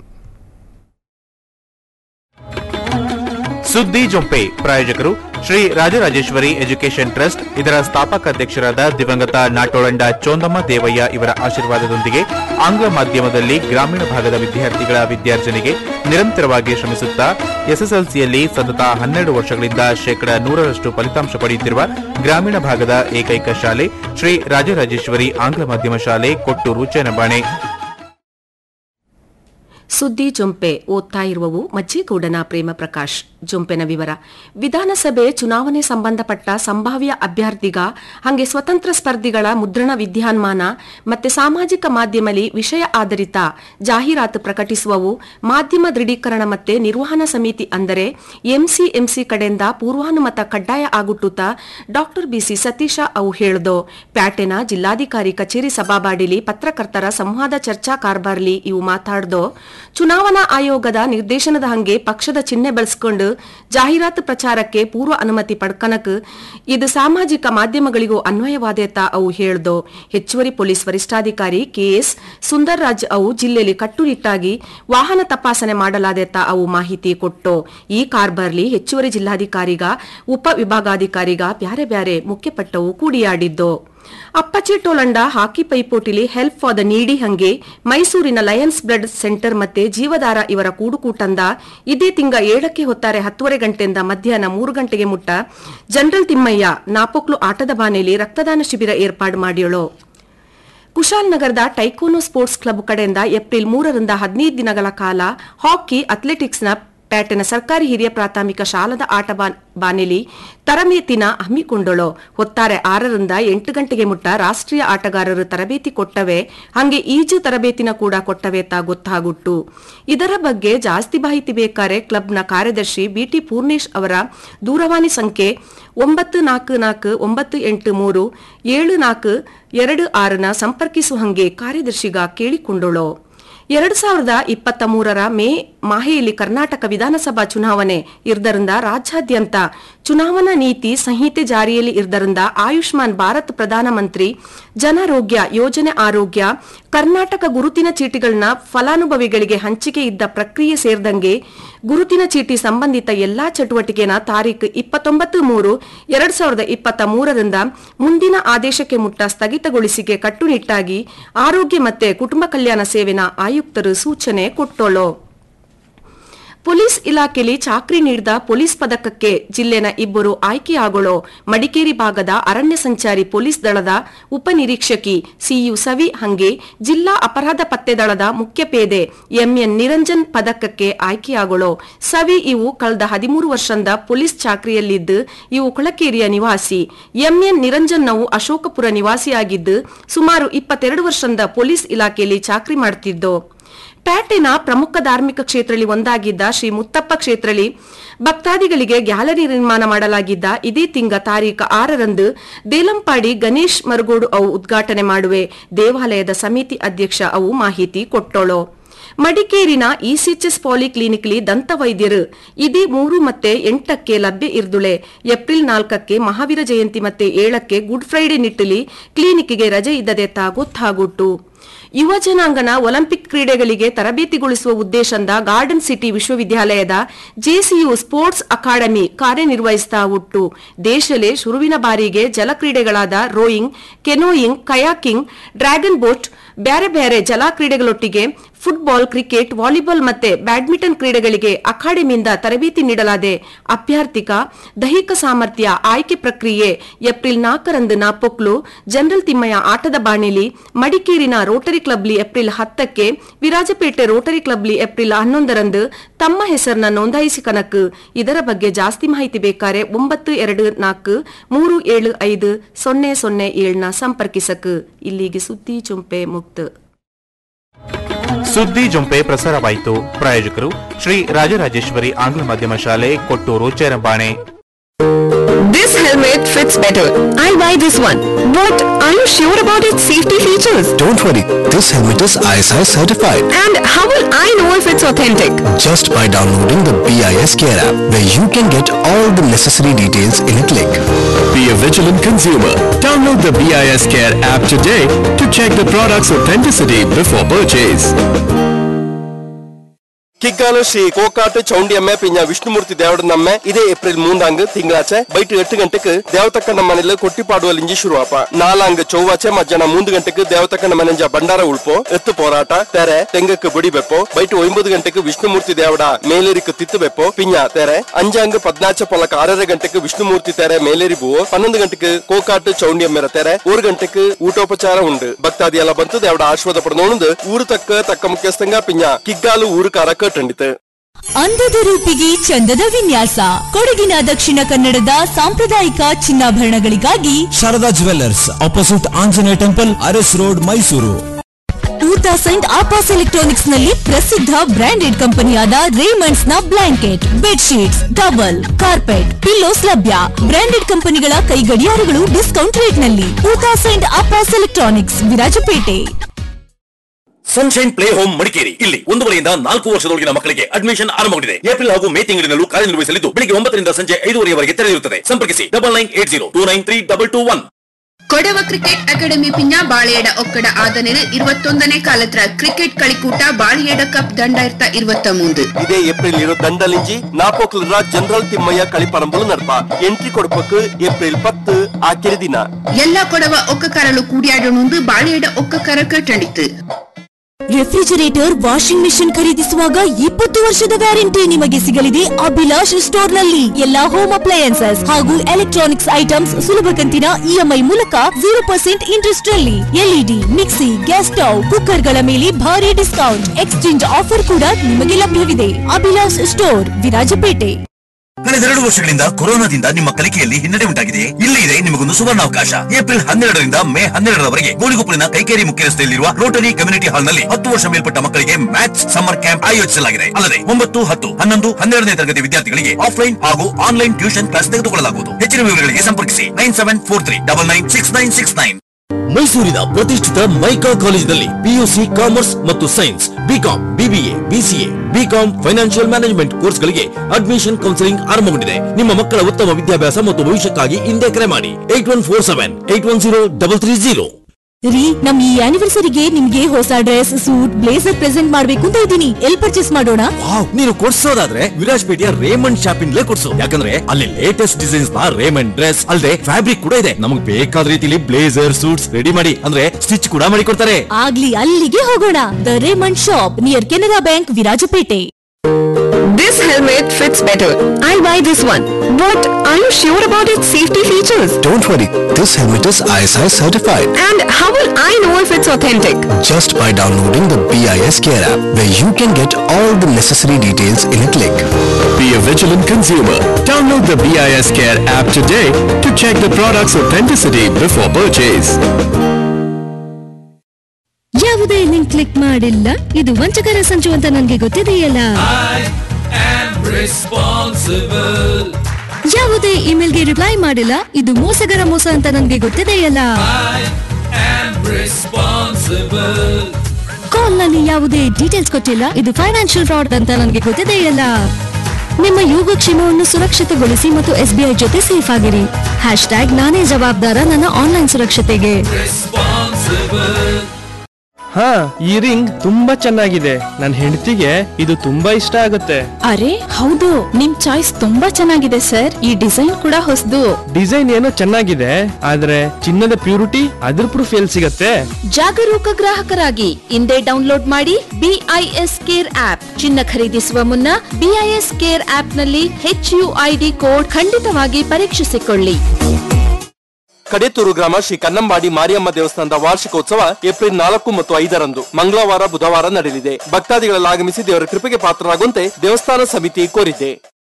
Speaker 6: ಸುದ್ದಿ ಜೊಂಪೆ ಪ್ರಾಯೋಜಕರು ಶ್ರೀ ರಾಜರಾಜೇಶ್ವರಿ ಎಜುಕೇಷನ್ ಟ್ರಸ್ಟ್ ಇದರ ಸ್ಥಾಪಕ ಅಧ್ಯಕ್ಷರಾದ ದಿವಂಗತ ನಾಟೋಳಂಡ ಚೋಂದಮ್ಮ ದೇವಯ್ಯ ಇವರ ಆಶೀರ್ವಾದದೊಂದಿಗೆ ಆಂಗ್ಲ ಮಾಧ್ಯಮದಲ್ಲಿ ಗ್ರಾಮೀಣ ಭಾಗದ ವಿದ್ಯಾರ್ಥಿಗಳ ವಿದ್ಯಾರ್ಜನೆಗೆ ನಿರಂತರವಾಗಿ ಶ್ರಮಿಸುತ್ತಾ ಎಸ್ಎಸ್ಎಲ್ಸಿಯಲ್ಲಿ ಸತತ ಹನ್ನೆರಡು ವರ್ಷಗಳಿಂದ ಶೇಕಡ ನೂರರಷ್ಟು ಫಲಿತಾಂಶ ಪಡೆಯುತ್ತಿರುವ ಗ್ರಾಮೀಣ ಭಾಗದ ಏಕೈಕ ಶಾಲೆ ಶ್ರೀ ರಾಜರಾಜೇಶ್ವರಿ ಆಂಗ್ಲ ಮಾಧ್ಯಮ ಶಾಲೆ ಕೊಟ್ಟೂರು ಚೇನಬಾಣೆ
Speaker 8: ಸುದ್ದಿ ಜೊಂಪೆ ಓದ್ತಾ ಇರುವವು ಮಜ್ಜೇಗೌಡನ ಪ್ರೇಮ ಪ್ರಕಾಶ್ ಜೊಂಪೆನ ವಿವರ ವಿಧಾನಸಭೆ ಚುನಾವಣೆ ಸಂಬಂಧಪಟ್ಟ ಸಂಭಾವ್ಯ ಅಭ್ಯರ್ಥಿಗ ಹಾಗೆ ಸ್ವತಂತ್ರ ಸ್ಪರ್ಧಿಗಳ ಮುದ್ರಣ ವಿದ್ಯಾನ್ಮಾನ ಮತ್ತೆ ಸಾಮಾಜಿಕ ಮಾಧ್ಯಮದಲ್ಲಿ ವಿಷಯ ಆಧಾರಿತ ಜಾಹೀರಾತು ಪ್ರಕಟಿಸುವವು ಮಾಧ್ಯಮ ದೃಢೀಕರಣ ಮತ್ತೆ ನಿರ್ವಹಣಾ ಸಮಿತಿ ಅಂದರೆ ಎಂಸಿಎಂಸಿ ಕಡೆಯಿಂದ ಪೂರ್ವಾನುಮತ ಕಡ್ಡಾಯ ಆಗುಟ್ಟುತ್ತ ಡಾಕ್ಟರ್ ಬಿಸಿ ಸತೀಶ ಅವು ಹೇಳ್ದೋ ಪ್ಯಾಟೆನ ಜಿಲ್ಲಾಧಿಕಾರಿ ಕಚೇರಿ ಸಭಾಬಾಡಿಲಿ ಪತ್ರಕರ್ತರ ಸಂವಾದ ಚರ್ಚಾ ಕಾರ್ಬಾರ್ಲಿ ಇವು ಮಾತಾಡ್ದೋ ಚುನಾವಣಾ ಆಯೋಗದ ನಿರ್ದೇಶನದ ಹಂಗೆ ಪಕ್ಷದ ಚಿಹ್ನೆ ಬಳಸ್ಕೊಂಡು ಜಾಹೀರಾತು ಪ್ರಚಾರಕ್ಕೆ ಪೂರ್ವ ಅನುಮತಿ ಪಡ್ಕನಕ್ ಇದು ಸಾಮಾಜಿಕ ಮಾಧ್ಯಮಗಳಿಗೂ ಅನ್ವಯವಾದೇತ ಅವು ಹೇಳ್ದೋ ಹೆಚ್ಚುವರಿ ಪೊಲೀಸ್ ವರಿಷ್ಠಾಧಿಕಾರಿ ಕೆಎಸ್ ಸುಂದರ್ ರಾಜ್ ಅವು ಜಿಲ್ಲೆಯಲ್ಲಿ ಕಟ್ಟುನಿಟ್ಟಾಗಿ ವಾಹನ ತಪಾಸಣೆ ಮಾಡಲಾದೇತ ಅವು ಮಾಹಿತಿ ಕೊಟ್ಟು ಈ ಕಾರ್ಬಾರ್ಲಿ ಹೆಚ್ಚುವರಿ ಜಿಲ್ಲಾಧಿಕಾರಿಗ ಉಪ ವಿಭಾಗಾಧಿಕಾರಿಗ ಬ್ಯಾರೆ ಬ್ಯಾರೆ ಮುಖ್ಯಪಟ್ಟವು ಕೂಡಿಯಾಡಿದ್ದು ಅಪ್ಪಚ್ಚಿ ಟೋಲಂಡ ಹಾಕಿ ಪೈಪೋಟಿಲಿ ಹೆಲ್ಪ್ ಫಾರ್ ದ ನೀಡಿ ಹಂಗೆ ಮೈಸೂರಿನ ಲಯನ್ಸ್ ಬ್ಲಡ್ ಸೆಂಟರ್ ಮತ್ತೆ ಜೀವಧಾರ ಇವರ ಕೂಡುಕೂಟಂದ ಇದೇ ತಿಂಗ ಏಳಕ್ಕೆ ಹೊತ್ತಾರೆ ಹತ್ತುವರೆ ಗಂಟೆಯಿಂದ ಮಧ್ಯಾಹ್ನ ಮೂರು ಗಂಟೆಗೆ ಮುಟ್ಟ ಜನರಲ್ ತಿಮ್ಮಯ್ಯ ನಾಪೊಕ್ಲು ಆಟದ ಬಾನೆಯಲ್ಲಿ ರಕ್ತದಾನ ಶಿಬಿರ ಏರ್ಪಾಡು ಮಾಡಿಯಳು ಕುಶಾಲ್ನಗರದ ಟೈಕೋನೋ ಸ್ಪೋರ್ಟ್ಸ್ ಕ್ಲಬ್ ಕಡೆಯಿಂದ ಏಪ್ರಿಲ್ ಮೂರರಿಂದ ಹದಿನೈದು ದಿನಗಳ ಕಾಲ ಹಾಕಿ ಅಥ್ಲೆಟಿಕ್ಸ್ನ ಪ್ಯಾಟೆನ ಸರ್ಕಾರಿ ಹಿರಿಯ ಪ್ರಾಥಮಿಕ ಶಾಲದ ಆಟ ಬಾ- ಬಾನೆಲಿ ತರಬೇತಿನ ಹಮ್ಮಿಕೊಂಡಳು ಹೊತ್ತಾರೆ ಆರರಿಂದ ಎಂಟು ಗಂಟೆಗೆ ಮುಟ್ಟ ರಾಷ್ಟ್ರೀಯ ಆಟಗಾರರು ತರಬೇತಿ ಕೊಟ್ಟವೆ ಹಂಗೆ ಈಜು ತರಬೇತಿನ ಕೂಡ ಕೊಟ್ಟವೆ ತಾ ಗೊತ್ತಾಗುಟ್ಟು ಇದರ ಬಗ್ಗೆ ಜಾಸ್ತಿ ಮಾಹಿತಿ ಬೇಕಾರೆ ಕ್ಲಬ್ನ ಕಾರ್ಯದರ್ಶಿ ಬಿಟಿ ಪೂರ್ಣೇಶ್ ಅವರ ದೂರವಾಣಿ ಸಂಖ್ಯೆ ಒಂಬತ್ತು ನಾಲ್ಕು ನಾಲ್ಕು ಒಂಬತ್ತು ಎಂಟು ಮೂರು ಏಳು ನಾಲ್ಕು ಎರಡು ಆರನ ಸಂಪರ್ಕಿಸುವ ಹಂಗೆ ಕಾರ್ಯದರ್ಶಿಗ ಕೇಳಿಕೊಂಡಳು ಎರಡು ಸಾವಿರದ ಇಪ್ಪತ್ತ ಮೂರರ ಮೇ ಮಾಹೆಯಲ್ಲಿ ಕರ್ನಾಟಕ ವಿಧಾನಸಭಾ ಚುನಾವಣೆ ಇರ್ದರಿಂದ ರಾಜ್ಯಾದ್ಯಂತ ಚುನಾವಣಾ ನೀತಿ ಸಂಹಿತೆ ಜಾರಿಯಲ್ಲಿ ಇರ್ದರಿಂದ ಆಯುಷ್ಮಾನ್ ಭಾರತ್ ಪ್ರಧಾನಮಂತ್ರಿ ಜನಾರೋಗ್ಯ ಯೋಜನೆ ಆರೋಗ್ಯ ಕರ್ನಾಟಕ ಗುರುತಿನ ಚೀಟಿಗಳನ್ನ ಫಲಾನುಭವಿಗಳಿಗೆ ಹಂಚಿಕೆ ಇದ್ದ ಪ್ರಕ್ರಿಯೆ ಸೇರಿದಂಗೆ ಗುರುತಿನ ಚೀಟಿ ಸಂಬಂಧಿತ ಎಲ್ಲಾ ಚಟುವಟಿಕೆನ ತಾರೀಖು ಇಪ್ಪತ್ತೊಂಬತ್ತು ಮೂರು ಎರಡ್ ಸಾವಿರದ ಇಪ್ಪತ್ತ ಮೂರರಿಂದ ಮುಂದಿನ ಆದೇಶಕ್ಕೆ ಮುಟ್ಟ ಸ್ಥಗಿತಗೊಳಿಸಿಕೆ ಕಟ್ಟುನಿಟ್ಟಾಗಿ ಆರೋಗ್ಯ ಮತ್ತೆ ಕುಟುಂಬ ಕಲ್ಯಾಣ ಸೇವೆನ ಆಯುಕ್ತರು ಸೂಚನೆ ಕೊಟ್ಟೋಳು ಪೊಲೀಸ್ ಇಲಾಖೆಯಲ್ಲಿ ಚಾಕ್ರಿ ನೀಡಿದ ಪೊಲೀಸ್ ಪದಕಕ್ಕೆ ಜಿಲ್ಲೆನ ಇಬ್ಬರು ಆಯ್ಕೆಯಾಗೋಳು ಮಡಿಕೇರಿ ಭಾಗದ ಅರಣ್ಯ ಸಂಚಾರಿ ಪೊಲೀಸ್ ದಳದ ಉಪನಿರೀಕ್ಷಕಿ ಸಿಯು ಸವಿ ಹಂಗೆ ಜಿಲ್ಲಾ ಅಪರಾಧ ಪತ್ತೆ ದಳದ ಮುಖ್ಯ ಪೇದೆ ಎಂಎನ್ ನಿರಂಜನ್ ಪದಕಕ್ಕೆ ಆಯ್ಕೆಯಾಗೋಳು ಸವಿ ಇವು ಕಳೆದ ಹದಿಮೂರು ವರ್ಷದಿಂದ ಪೊಲೀಸ್ ಚಾಕ್ರಿಯಲ್ಲಿದ್ದು ಇವು ಕೊಳಕೇರಿಯ ನಿವಾಸಿ ಎಂಎನ್ ನಿರಂಜನ್ ನಾವು ಅಶೋಕಪುರ ನಿವಾಸಿಯಾಗಿದ್ದು ಸುಮಾರು ಇಪ್ಪತ್ತೆರಡು ವರ್ಷದಿಂದ ಪೊಲೀಸ್ ಇಲಾಖೆಯಲ್ಲಿ ಚಾಕ್ರಿ ಮಾಡುತ್ತಿದ್ದು ಪ್ಯಾಟೆನ ಪ್ರಮುಖ ಧಾರ್ಮಿಕ ಕ್ಷೇತ್ರದಲ್ಲಿ ಒಂದಾಗಿದ್ದ ಶ್ರೀ ಮುತ್ತಪ್ಪ ಕ್ಷೇತ್ರದಲ್ಲಿ ಭಕ್ತಾದಿಗಳಿಗೆ ಗ್ಯಾಲರಿ ನಿರ್ಮಾಣ ಮಾಡಲಾಗಿದ್ದ ಇದೇ ತಿಂಗ ತಾರೀಖು ಆರರಂದು ದೇಲಂಪಾಡಿ ಗಣೇಶ್ ಮರಗೋಡು ಅವು ಉದ್ಘಾಟನೆ ಮಾಡುವೆ ದೇವಾಲಯದ ಸಮಿತಿ ಅಧ್ಯಕ್ಷ ಅವು ಮಾಹಿತಿ ಕೊಟ್ಟೋಳು ಮಡಿಕೇರಿನ ಇಸಿಎಚ್ಎಸ್ ಪಾಲಿಕ್ಲಿನಿಕ್ಲಿ ದಂತ ವೈದ್ಯರು ಇದೇ ಮೂರು ಮತ್ತೆ ಎಂಟಕ್ಕೆ ಲಭ್ಯ ಇರ್ದುಳೆ ಏಪ್ರಿಲ್ ನಾಲ್ಕಕ್ಕೆ ಮಹಾವೀರ ಜಯಂತಿ ಮತ್ತೆ ಏಳಕ್ಕೆ ಗುಡ್ ಫ್ರೈಡೆ ನಿಟ್ಟಲಿ ಕ್ಲಿನಿಕ್ಗೆ ರಜೆ ಇದ್ದದೆ ತಾ ಗೊತ್ತಾಗುಟ್ಟು ಯುವ ಜನಾಂಗನ ಒಲಿಂಪಿಕ್ ಕ್ರೀಡೆಗಳಿಗೆ ತರಬೇತಿಗೊಳಿಸುವ ಉದ್ದೇಶದಿಂದ ಗಾರ್ಡನ್ ಸಿಟಿ ವಿಶ್ವವಿದ್ಯಾಲಯದ ಜೆಸಿಯು ಸ್ಪೋರ್ಟ್ಸ್ ಅಕಾಡೆಮಿ ಕಾರ್ಯನಿರ್ವಹಿಸ್ತಾ ಉಟ್ಟು ದೇಶದಲ್ಲಿ ಶುರುವಿನ ಬಾರಿಗೆ ಜಲಕ್ರೀಡೆಗಳಾದ rowing canoeing kayaking dragon boat ಬ್ಯಾರೆ ಬ್ಯಾರೆ ಜಲ ಕ್ರೀಡೆಗಳೊಟ್ಟಿಗೆ ಫುಟ್ಬಾಲ್ ಕ್ರಿಕೆಟ್ ವಾಲಿಬಾಲ್ ಮತ್ತೆ ಬ್ಯಾಡ್ಮಿಂಟನ್ ಕ್ರೀಡೆಗಳಿಗೆ ಅಕಾಡೆಮಿಯಿಂದ ತರಬೇತಿ ನೀಡಲಾದೆ ಅಭ್ಯರ್ಥಿಕ ದೈಹಿಕ ಸಾಮರ್ಥ್ಯ ಆಯ್ಕೆ ಪ್ರಕ್ರಿಯೆ ಏಪ್ರಿಲ್ ನಾಲ್ಕರಂದು ನಾಪೊಕ್ಲು ಜನರಲ್ ತಿಮ್ಮಯ್ಯ ಆಟದ ಬಾಣಿಲಿ ಮಡಿಕೇರಿನ ರೋಟರಿ ಕ್ಲಬ್ಲಿ ಏಪ್ರಿಲ್ ಹತ್ತಕ್ಕೆ ವಿರಾಜಪೇಟೆ ರೋಟರಿ ಕ್ಲಬ್ಲಿ ಏಪ್ರಿಲ್ ಹನ್ನೊಂದರಂದು ತಮ್ಮ ಹೆಸರನ್ನ ನೋಂದಾಯಿಸಿ ಕನಕು ಇದರ ಬಗ್ಗೆ ಜಾಸ್ತಿ ಮಾಹಿತಿ ಬೇಕಾರೆ ಒಂಬತ್ತು ಎರಡು ನಾಲ್ಕು ಮೂರು ಏಳು ಐದು ಸೊನ್ನೆ ಸೊನ್ನೆ ಏಳ್ನ ಸಂಪರ್ಕಿಸಕು ಇಲ್ಲಿಗೆ ಸುದ್ದಿ ಚುಂಪೆ ಮುಕ್ತ
Speaker 6: ಸುದ್ದಿ ಜೊಂಪೆ ಪ್ರಸಾರವಾಯಿತು ಪ್ರಾಯೋಜಕರು ಶ್ರೀ ರಾಜರಾಜೇಶ್ವರಿ ಆಂಗ್ಲ ಮಾಧ್ಯಮ ಶಾಲೆ ಕೊಟ್ಟೂರು Cherambane
Speaker 9: This helmet fits better. I'll buy this one. But are you sure about its safety features?
Speaker 10: Don't worry, this helmet is ISI certified.
Speaker 9: And how will I know if it's authentic?
Speaker 10: Just by downloading the BIS Care app, where you can get all the necessary details in a click.
Speaker 11: Be a vigilant consumer. Download the BIS Care app today to check the product's authenticity before purchase.
Speaker 12: ಕಿಗ್ಗಾಲು Shri ಕೋಕಾட்டு ಚೌಂಡಿಯಮ್ಮ ಪಿಂಜ ವಿಷ್ಣುಮೂರ್ತಿ ದೇವಡ ನಮ್ಮೆ ಇದೇ ಏಪ್ರಿಲ್ ಮೂಂದಾಂಗ್ ತಿಂಗಳಾಚೆ ಬೈಟ್ ಎಟ್ಟು ಗಂಟೆಗೆ ದೇವತಕ್ಕನ ಮನೆಯಲ್ಲಿ ಕೊಟ್ಟಿಪಾಡುವಲ್ಲಿ ಇಂಜಿ ಶುರುವಾಪ ನಾಲಾಂಗ್ ಚೌವಾಚೆ ಮಧ್ಯಾಹ್ನ ಮೂಂದು ಗಂಟೆಗೆ ದೇವತಕ್ಕನ ಮನೆಂಜ ಬಂಡಾರ ಉಳ್ಪೋ ಎತ್ತು போராಟ ತೆರೆ ತೆಂಗಕ್ಕೆ ಬುಡಿ ಬೆಪ್ಪೋ ಬೈಟ್ ಒಂಬತ್ತು ಗಂಟೆಗೆ ವಿಷ್ಣುಮೂರ್ತಿ ದೇವಡ ಮೇಲೇರಿக்கு ತಿತ್ತು ಬೆಪ್ಪೋ ಪಿಂಜ ತೆರೆ ಅಂಜಾಂಗ್ ಪದ್ನಾಚ ಪೊಲಕ ಆರரை ಗಂಟೆಗೆ ವಿಷ್ಣುಮೂರ್ತಿ ತೆರೆ ಮೇಲೇರಿ ಬುವೋ ಪನ್ನೊಂದು ಗಂಟೆಗೆ ಕೋಕಾட்டு ಚೌಂಡಿಯಮ್ಮೆರ ತೆರೆ ஒரு ಗಂಟೆಗೆ ಊಟೋಪಚಾರ ಉಂಡು ಭಕ್ತಾದಿ ಎಲ್ಲ ಬಂತು ದೇವಡ ಆಶೀರ್ವಾದ ಪಡೆದೋಣಂದು ಊರು ತಕ್ಕ ತಕ್ಕ ಮುಖ್ಯಸ್ಥಂಗ ಪಿಂಜ ಕಿಗ್ಗಾಲು ಊರು ಕಾರ ಕಟ್ಟಂಡಿತು
Speaker 13: ಅಂದದ ರೂಪಿಗೆ ಚಂದದ ವಿನ್ಯಾಸ ಕೊಡಗಿನ ದಕ್ಷಿಣ ಕನ್ನಡದ ಸಾಂಪ್ರದಾಯಿಕ ಚಿನ್ನಾಭರಣಗಳಿಗಾಗಿ
Speaker 14: Sharada jewellers opposite Anjaneya temple Aras road Mysuru
Speaker 13: two thousand ಆಪಾಸ್ ಎಲೆಕ್ಟ್ರಾನಿಕ್ಸ್ ನಲ್ಲಿ ಪ್ರಸಿದ್ಧ ಬ್ರಾಂಡೆಡ್ ಕಂಪನಿಯಾದ ರೇಮಂಡ್ಸ್ ನ blanket bedsheets towel carpet pillows ಲಭ್ಯ ಬ್ರಾಂಡೆಡ್ ಕಂಪನಿಗಳ ಕೈ ಗಡಿಯಾರಗಳು ಡಿಸ್ಕೌಂಟ್ ರೇಟ್ ನಲ್ಲಿ ಟೂ ತೌಸಂಡ್ ಆಪಾಸ್ electronics Virajpet
Speaker 15: sunshine play home Madikeri ಇಲ್ಲಿ ಒಂದೂವರೆಯಿಂದ ನಾಲ್ಕು ವರ್ಷದೊಳಗಿನ ಮಕ್ಕಳಿಗೆ ಅಡ್ಮಿಷನ್ ಆರಂಭಗೊಂಡಿದೆ ಏಪ್ರಿಲ್ ಹಾಗೂ ಮೇ ತಿಂಗಳಿನಲ್ಲೂ ಕಾರ್ಯನಿರ್ವಹಿಸಲಿದ್ದು ಬೆಳಿಗ್ಗೆ ಒಂಬತ್ತರಿಂದ ಸಂಜೆ ಐದುವರೆಯವರೆಗೆ ತೆರೆದಿರುತ್ತದೆ ಸಂಪರ್ಕಿಸಿ double nine eight zero two nine three double two one
Speaker 16: Kodava cricket academy ಪಿಂಜ ಬಾಳೆಯಡ ಒಕ್ಕಡ ಆದನೆಲ್ ഇരുപത്തൊന്നನೇ ಕಾಲತ್ರ ಕ್ರಿಕೆಟ್ കളിക്കൂട്ട ಬಾಳೆಯಡ ಕಪ್ ದಂಡಾಯಿರತ ഇരുപത്ത മൂന്ന്
Speaker 12: ಇದೇ ಏಪ್ರಿಲ್ ಇರೋ ದಂಡಲಿಂಜಿ ನಾಪೋಕ್ಲರ ಜನರಲ್ ತಿಮ್ಮಯ್ಯ ಕಳಿಪರಂಬಲು ನಡ್ಪ ಎಂಟ್ರಿ ಕೊಡಪಕ್ಕೆ ಏಪ್ರಿಲ್ ಪತ್ತು ಆಕೆರೆ ದಿನ
Speaker 16: ಎಲ್ಲ ಕೊಡವ ಒಕ್ಕ ಕರಳು ಕೂಡಿಯಾಡಣೊಂದು ಬಾಳೆಯಡ ಒಕ್ಕ ಕರ ಕಟ್ಟಂಡಿತ್ತು
Speaker 13: ರೆಫ್ರಿಜರೇಟರ್ ವಾಷಿಂಗ್ ಮಿಷಿನ್ ಖರೀದಿಸುವಾಗ ಇಪ್ಪತ್ತು ವರ್ಷದ ವ್ಯಾರಂಟಿ ನಿಮಗೆ ಸಿಗಲಿದೆ ಅಭಿಲಾಷ್ ಸ್ಟೋರ್ ನಲ್ಲಿ ಎಲ್ಲಾ ಹೋಮ್ ಅಪ್ಲಯನ್ಸಸ್ ಹಾಗೂ ಎಲೆಕ್ಟ್ರಾನಿಕ್ಸ್ ಐಟಮ್ಸ್ ಸುಲಭ ಕಂತಿನ ಇಎಂಐ ಮೂಲಕ ಜೀರೋ ಪರ್ಸೆಂಟ್ ಇಂಟ್ರೆಸ್ಟ್ ನಲ್ಲಿ LED mixie gas stove cooker ಗಳ ಮೇಲೆ ಭಾರಿ ಡಿಸ್ಕೌಂಟ್ ಎಕ್ಸ್ಚೇಂಜ್ ಆಫರ್ ಕೂಡ ನಿಮಗೆ ಲಭ್ಯವಿದೆ ಅಭಿಲಾಷ್ ಸ್ಟೋರ್ ವಿರಾಜಪೇಟೆ
Speaker 15: ಕಳೆದೆರಡು ವರ್ಷಗಳಿಂದ ಕೊರೋನಾದಿಂದ ನಿಮ್ಮ ಕಲಿಕೆಯಲ್ಲಿ ಹಿನ್ನಡೆ ಉಂಟಾಗಿದೆ ಇಲ್ಲಿ ಇದೆ ನಿಮಗೊಂದು ಸುವರ್ಣಾವಕಾಶ ಏಪ್ರಿಲ್ ಹನ್ನೆರಡರಿಂದ ಮೇ ಹನ್ನೆರಡರವರೆಗೆ ಗೋಳಿಗುಪ್ಪಲಿನ ಕೈಕೇರಿ ಮುಖ್ಯ ರಸ್ತೆಯಲ್ಲಿರುವ ರೋಟರಿ ಕಮ್ಯುನಿಟಿ ಹಾಲ್ನಲ್ಲಿ ಹತ್ತು ವರ್ಷ ಮೇಲ್ಪಟ್ಟ ಮಕ್ಕಳಿಗೆ ಮ್ಯಾಥ್ಸ್ ಸಮ್ಮರ್ ಕ್ಯಾಂಪ್ ಆಯೋಜಿಸಲಾಗಿದೆ ಅಲ್ಲದೆ ಒಂಬತ್ತು ಹತ್ತು ಹನ್ನೊಂದು ಹನ್ನೆರಡನೇ ತರಗತಿ ವಿದ್ಯಾರ್ಥಿಗಳಿಗೆ ಆಫ್ಲೈನ್ ಹಾಗೂ ಆನ್ಲೈನ್ ಟ್ಯೂಷನ್ ಕ್ಲಾಸ್ ತೆಗೆದುಕೊಳ್ಳಲಾಗುವುದು ಹೆಚ್ಚಿನ ವಿವರಗಳಿಗೆ ಸಂಪರ್ಕಿಸಿ nine seven four three double nine six nine six nine
Speaker 11: ಮೈಸೂರಿನ ಪ್ರತಿಷ್ಠಿತ ಮೈಕಾ ಕಾಲೇಜಿನಲ್ಲಿ ಪಿಯುಸಿ ಕಾಮರ್ಸ್ ಮತ್ತು science BCom BBA BCA BCom financial management ಕೋರ್ಸ್ಗಳಿಗೆ ಅಡ್ಮಿಷನ್ ಕೌನ್ಸಿಲಿಂಗ್ ಆರಂಭಗೊಂಡಿದೆ ನಿಮ್ಮ ಮಕ್ಕಳ ಉತ್ತಮ ವಿದ್ಯಾಭ್ಯಾಸ ಮತ್ತು ಭವಿಷ್ಯಕ್ಕಾಗಿ ಹಿಂದೆ ಕರೆ ಮಾಡಿ eight one four seven eight one zero double three zero
Speaker 13: ರೀ ನಮ್ ಈ ಆನಿವರ್ಸರಿಗೆ ನಿಮ್ಗೆ ಹೊಸ ಡ್ರೆಸ್ ಸೂಟ್ ಬ್ಲೇಸರ್ ಪ್ರೆಸೆಂಟ್ ಮಾಡ್ಬೇಕು ಅಂತ ಇದ್ದೀನಿ ಎಲ್ ಪರ್ಚೇಸ್ ಮಾಡೋಣ
Speaker 11: ವಾವ್ ನೀನು ಕೊಡ್ಸೋದಾದ್ರೆ ವಿರಾಜ್ಪೇಟೆಯ ರೇಮಂಡ್ ಶಾಪಿಂಗ್ಲೇ ಕೊಡ್ಸು ಯಾಕಂದ್ರೆ ಅಲ್ಲಿ ಲೇಟೆಸ್ಟ್ ಡಿಸೈನ್ಸ್ ನ ರೇಮಂಡ್ ಡ್ರೆಸ್ ಅಲ್ಲದೆ ಫ್ಯಾಬ್ರಿಕ್ ಕೂಡ ಇದೆ ನಮಗೆ ಬೇಕಾದ ರೀತಿಲಿ ಬ್ಲೇಸರ್ ಸೂಟ್ಸ್ ರೆಡಿ ಮಾಡಿ ಅಂದ್ರೆ ಸ್ಟಿಚ್ ಕೂಡ ಮಾಡಿ ಕೊಡ್ತಾರೆ
Speaker 13: ಆಗ್ಲಿ ಅಲ್ಲಿಗೆ ಹೋಗೋಣ the Raymond shop near Canara bank Virajpet
Speaker 9: This helmet fits better. I'll buy this one. But are you sure about its safety features?
Speaker 10: Don't worry, this helmet is ISI certified.
Speaker 9: And how will I know if it's authentic?
Speaker 10: Just by downloading the BIS Care app, where you can get all the necessary details in a click.
Speaker 11: Be a vigilant consumer. Download the BIS Care app today to check the product's authenticity before purchase.
Speaker 13: ಯಾವುದೇ ಲಿಂಕ್ ಕ್ಲಿಕ್ ಮಾಡಿಲ್ಲ ಇದು ವಂಚಕರ ಸಂಚು ಅಂತ ನನ್ಗೆ ಗೊತ್ತಿದೆಯಲ್ಲ ಯಾವುದೇ ಇಮೇಲ್ಗೆ ರಿಪ್ಲೈ ಮಾಡಿಲ್ಲ ಇದು ಮೋಸಗರ ಮೋಸ ಅಂತ ನನ್ಗೆ ಗೊತ್ತಿದೆಯಲ್ಲ ಕಾಲ್ ನಲ್ಲಿ ಯಾವುದೇ ಡೀಟೇಲ್ಸ್ ಕೊಟ್ಟಿಲ್ಲ ಇದು ಫೈನಾನ್ಷಿಯಲ್ ಫ್ರಾಡ್ ಅಂತ ನನಗೆ ಗೊತ್ತಿದೆಯಲ್ಲ ನಿಮ್ಮ ಯೋಗಕ್ಷೇಮವನ್ನು ಸುರಕ್ಷಿತಗೊಳಿಸಿ ಮತ್ತು ಎಸ್ಬಿಐ ಜೊತೆ ಸೇಫ್ ಆಗಿರಿ ಹ್ಯಾಶ್ ಟ್ಯಾಗ್ ನಾನೇ ಜವಾಬ್ದಾರ ನನ್ನ ಆನ್ಲೈನ್ ಸುರಕ್ಷತೆಗೆ
Speaker 17: ಹಾ ಈ ರಿಂಗ್ ತುಂಬಾ ಚೆನ್ನಾಗಿದೆ ನನ್ನ ಹೆಂಡತಿಗೆ ಇದು ತುಂಬಾ ಇಷ್ಟ ಆಗುತ್ತೆ
Speaker 18: ಅರೆ ಹೌದು ನಿಮ್ ಚಾಯ್ಸ್ ತುಂಬಾ ಚೆನ್ನಾಗಿದೆ ಸರ್ ಈ ಡಿಸೈನ್ ಕೂಡ ಹೊಸದು
Speaker 17: ಡಿಸೈನ್ ಏನೋ ಚೆನ್ನಾಗಿದೆ ಆದ್ರೆ ಚಿನ್ನದ ಪ್ಯೂರಿಟಿ ಅದ್ರ ಪ್ರೂಫ್ ಎಲ್ಲಿ ಸಿಗತ್ತೆ
Speaker 18: ಜಾಗರೂಕ ಗ್ರಾಹಕರಾಗಿ ಇಂದೇ ಡೌನ್ಲೋಡ್ ಮಾಡಿ ಬಿಐಎಸ್ ಕೇರ್ ಆಪ್ ಚಿನ್ನ ಖರೀದಿಸುವ ಮುನ್ನ ಬಿಐಎಸ್ ಕೇರ್ ಆಪ್ ನಲ್ಲಿ ಹೆಚ್ ಯು ಐಡಿ ಕೋಡ್ ಖಂಡಿತವಾಗಿ ಪರೀಕ್ಷಿಸಿಕೊಳ್ಳಿ
Speaker 12: ಕಡೇತೂರು ಗ್ರಾಮ ಶ್ರೀ ಕನ್ನಂಬಾಡಿ ಮಾರಿಯಮ್ಮ ದೇವಸ್ಥಾನದ ವಾರ್ಷಿಕೋತ್ಸವ ಏಪ್ರಿಲ್ ನಾಲ್ಕು ಮತ್ತು ಐದರಂದು ಮಂಗಳವಾರ ಬುಧವಾರ ನಡೆಯಲಿದೆ ಭಕ್ತಾದಿಗಳೆಲ್ಲ ಆಗಮಿಸಿ ದೇವರ ಕೃಪೆಗೆ ಪಾತ್ರರಾಗುವಂತೆ ದೇವಸ್ಥಾನ ಸಮಿತಿ ಕೋರಿದೆ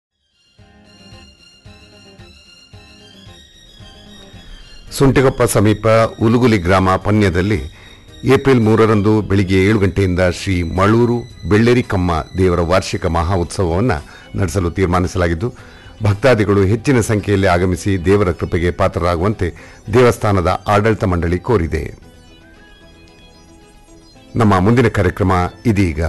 Speaker 2: ಸುಂಟಿಗೊಪ್ಪ ಸಮೀಪ ಉಲುಗುಲಿ ಗ್ರಾಮ ಪನ್ಯದಲ್ಲಿ ಏಪ್ರಿಲ್ ಮೂರರಂದು ಬೆಳಿಗ್ಗೆ ಏಳು ಗಂಟೆಯಿಂದ ಶ್ರೀ ಮಳೂರು ಬೆಳ್ಳೇರಿ ಕಮ್ಮ ದೇವರ ವಾರ್ಷಿಕ ಮಹಾ ಉತ್ಸವವನ್ನು ನಡೆಸಲು ತೀರ್ಮಾನಿಸಲಾಗಿದ್ದು ಭಕ್ತಾದಿಗಳು ಹೆಚ್ಚಿನ ಸಂಖ್ಯೆಯಲ್ಲಿ ಆಗಮಿಸಿ ದೇವರ ಕೃಪೆಗೆ ಪಾತ್ರರಾಗುವಂತೆ ದೇವಸ್ಥಾನದ ಆಡಳಿತ ಮಂಡಳಿ ಕೋರಿದೆ ನಮ್ಮ ಮುಂದಿನ ಕಾರ್ಯಕ್ರಮ ಇದೀಗ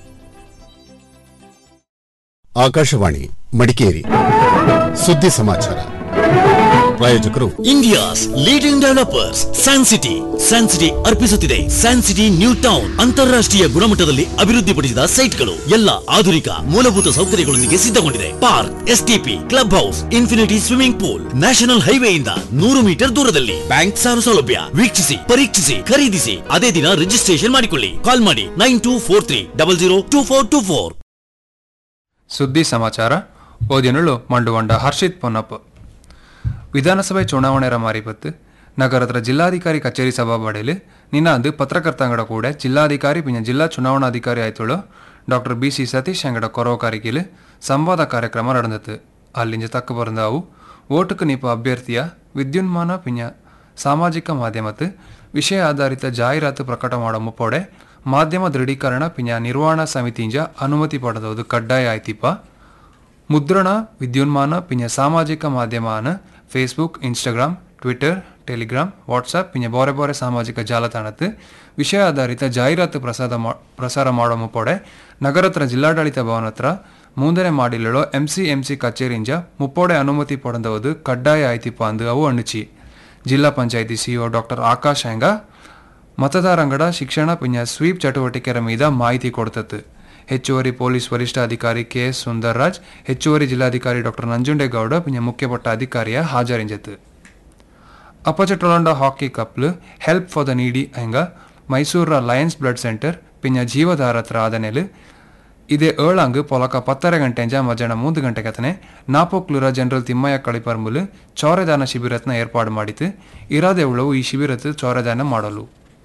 Speaker 19: ಆಕಾಶವಾಣಿ ಮಡಿಕೇರಿ ಸುದ್ದಿ ಸಮಾಚಾರ ಪ್ರಾಯೋಜಕರು
Speaker 11: India's leading developers San City San City ಅರ್ಪಿಸುತ್ತಿದೆ ಸ್ಯಾನ್ ಸಿಟಿ ನ್ಯೂ ಟೌನ್ ಅಂತಾರಾಷ್ಟ್ರೀಯ ಗುಣಮಟ್ಟದಲ್ಲಿ ಅಭಿವೃದ್ಧಿಪಡಿಸಿದ ಸೈಟ್ಗಳು ಎಲ್ಲ ಆಧುನಿಕ ಮೂಲಭೂತ ಸೌಕರ್ಯಗಳೊಂದಿಗೆ ಸಿದ್ಧಗೊಂಡಿದೆ park STP club house infinity swimming pool national ಹೈವೇಯಿಂದ ನೂರು ಮೀಟರ್ ದೂರದಲ್ಲಿ ಬ್ಯಾಂಕ್ ಸಾಲ ಸೌಲಭ್ಯ ವೀಕ್ಷಿಸಿ ಪರೀಕ್ಷಿಸಿ ಖರೀದಿಸಿ ಅದೇ ದಿನ ರಿಜಿಸ್ಟ್ರೇಷನ್ ಮಾಡಿಕೊಳ್ಳಿ ಕಾಲ್ ಮಾಡಿ nine two four three double zero two four two four
Speaker 1: ಸುದ್ದಿ ಸಮಾಚಾರ ಓದಿನುಳ್ಳು ಮಂಡುವಂಡ ಹರ್ಷಿತ್ ಪೊನ್ನಪ್ಪ ವಿಧಾನಸಭೆ ಚುನಾವಣೆರ ಮಾರಿಪತ್ತು ನಗರದ ಜಿಲ್ಲಾಧಿಕಾರಿ ಕಚೇರಿ ಸಭಾಪಡೆಯಲ್ಲಿ ನಿನ್ನಾಂದು ಪತ್ರಕರ್ತಂಗಡ ಕೂಡ ಜಿಲ್ಲಾಧಿಕಾರಿ ಪಿಂಜ ಜಿಲ್ಲಾ ಚುನಾವಣಾಧಿಕಾರಿ ಆಯ್ತುಳು ಡಾಕ್ಟರ್ ಬಿ ಸಿ ಸತೀಶ್ ಅಂಗಡ ಕೊರವಕಾರಿಕೆಯಲ್ಲಿ ಸಂವಾದ ಕಾರ್ಯಕ್ರಮ ನಡೆದತ್ತು ಅಲ್ಲಿಂದ ತಕ್ಕ ಬರಂದಾವು ಓಟುಕು ನಿಪ ಅಭ್ಯರ್ಥಿಯ ವಿದ್ಯುನ್ಮಾನ ಪಿಂಜ ಸಾಮಾಜಿಕ ಮಾಧ್ಯಮತ್ತು ವಿಷಯ ಆಧಾರಿತ ಜಾಹೀರಾತು ಪ್ರಕಟ ಮಾಡೋ ಮುಪ್ಪೊಡೆ ಮಾಧ್ಯಮ ದೃಢೀಕರಣ ಪಿಂಜ ನಿರ್ವಹಣಾ ಸಮಿತಿಂಜ ಅನುಮತಿ ಪಡೆದವುದು ಕಡ್ಡಾಯ ಆಯ್ತಿಪ್ಪ ಮುದ್ರಣ ವಿದ್ಯುನ್ಮಾನ ಪಿಂಜ ಸಾಮಾಜಿಕ ಮಾಧ್ಯಮಾನ Facebook Instagram Twitter Telegram WhatsApp ಪಿಂಜ ಬೋರೆ ಬೋರೆ ಸಾಮಾಜಿಕ ಜಾಲತಾಣತ್ತು ವಿಷಯ ಆಧಾರಿತ ಜಾಹೀರಾತು ಪ್ರಸಾದ ಮಾ ಪ್ರಸಾರ ಮಾಡೋ ಮುಪ್ಪೊಡೆ ನಗರತ್ರ ಜಿಲ್ಲಾಡಳಿತ ಭವನ ಹತ್ರ ಮೂಂದನೆ ಮಾಡಿಲ್ಲೋ ಎಂ ಸಿ ಎಂ ಸಿ ಕಚೇರಿಂಜ ಮುಪ್ಪೊಡೆ ಅನುಮತಿ ಪಡೆದವುದು ಕಡ್ಡಾಯ ಆಯ್ತಿಪ್ಪ ಅಂದು ಅವು ಅಣ್ಣುಚಿ ಜಿಲ್ಲಾ ಪಂಚಾಯಿತಿ ಸಿಇಒ ಡಾಕ್ಟರ್ ಆಕಾಶ್ ಹೆಂಗ ಮತದಾರಂಗಡ ಶಿಕ್ಷಣ ಪಿಂಜ ಸ್ವೀಪ್ ಚಟುವಟಿಕೆರ ಮೀದ ಮಾಹಿತಿ ಕೊಡ್ತತ್ತು ಹೆಚ್ಚುವರಿ ಪೊಲೀಸ್ ವರಿಷ್ಠಾಧಿಕಾರಿ ಕೆ ಎಸ್ ಸುಂದರ್ರಾಜ್ ಹೆಚ್ಚುವರಿ ಜಿಲ್ಲಾಧಿಕಾರಿ ಡಾಕ್ಟರ್ ನಂಜುಂಡೇಗೌಡ ಪಿಂಜ ಮುಖ್ಯಪಟ್ಟ ಅಧಿಕಾರಿಯ ಹಾಜರಿಂಜತ್ತು ಅಪಚಟೊಲಂಡ ಹಾಕಿ ಕಪ್ಲು ಹೆಲ್ಪ್ ಫಾರ್ ದ ನೀಡಿ ಹೆಂಗ ಮೈಸೂರ ಲಯನ್ಸ್ ಬ್ಲಡ್ ಸೆಂಟರ್ ಪಿಂಜ ಜೀವಧಾರತ್ರ ಆದನೆಲು ಇದೇ ಏಳಂಗ್ ಪೊಲಕ ಪತ್ತರ ಗಂಟೆಂಜ ಮಧ್ಯಾಹ್ನ ಮೂರು ಗಂಟೆಗತನೆ ನಾಪೋಕ್ಲೂರ ಜನರಲ್ ತಿಮ್ಮಯ್ಯ ಕಳಿಪರ್ಮುಲು ಚೌರದಾನ ಶಿಬಿರತ್ನ ಏರ್ಪಾಡು ಮಾಡಿತು ಇರಾದೆ ಉಳವು ಈ ಶಿಬಿರತ್ತು ಚೌರದಾನ ಮಾಡಲು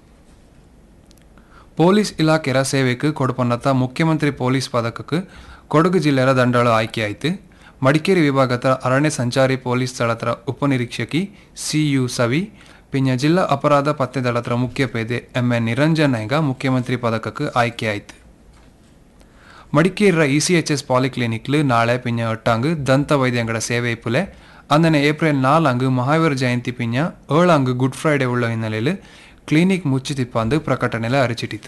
Speaker 1: ಪೊಲೀಸ್ ಇಲಾಖೆರ ಸೇವೆக்கு ಕೊಡುಪನ್ನತ್ತ ಮುಖ್ಯಮಂತ್ರಿ ಪೊಲೀಸ್ ಪದಕಕ್ಕೆ ಕೊಡಗು ಜಿಲ್ಲೆಯ ದಂಡಾಳು ಆಯ್ಕೆಯಾಯಿತು ಮಡಿಕೇರಿ ವಿಭಾಗದ ಅರಣ್ಯ ಸಂಚಾರಿ ಪೊಲೀಸ್ ಸ್ಥಳತ್ರ ಉಪನಿರೀಕ್ಷಕಿ ಸಿ ಯು ಸವಿ ಪಿಂಜ ಜಿಲ್ಲಾ ಅಪರಾಧ ಪತ್ತೆ ದಳತ್ರ ಮುಖ್ಯ ಪೇದೆ ಎಂ ಎನ್ ನಿರಂಜನ್ ಹೆಂಗ ಮುಖ್ಯಮಂತ್ರಿ ಪದಕಕ್ಕೆ ಆಯ್ಕೆಯಾಯಿತು ಮಡಿಕೇರಿಯ ಇಸಿಎಚ್ಎಸ್ ಪಾಲಿಕ್ಲಿನಿಕ್ಲು ನಾಳೆ ಪಿಂಜ ಎಟ್ಟಾಂಗ್ ದಂತ ವೈದ್ಯಂಗಡ ಸೇವೆ ಇಪ್ಪುಲೆ ಅಂದನೆ ಏಪ್ರಿಲ್ ನಾಲಂಗ್ ಮಹಾವೀರ ಜಯಂತಿ ಪಿಂಜ ಏಳಂಗ್ ಗುಡ್ ಫ್ರೈಡೆ ಉಳ್ಳ ಹಿನ್ನೆಲೆಯಲ್ಲಿ ಕ್ಲಿನಿಕ್ ಮುಚ್ಚಿತಿಪ್ಪಂದು ಪ್ರಕಟಣೆಲ ಅರಿಚಿಟ್ಟಿತು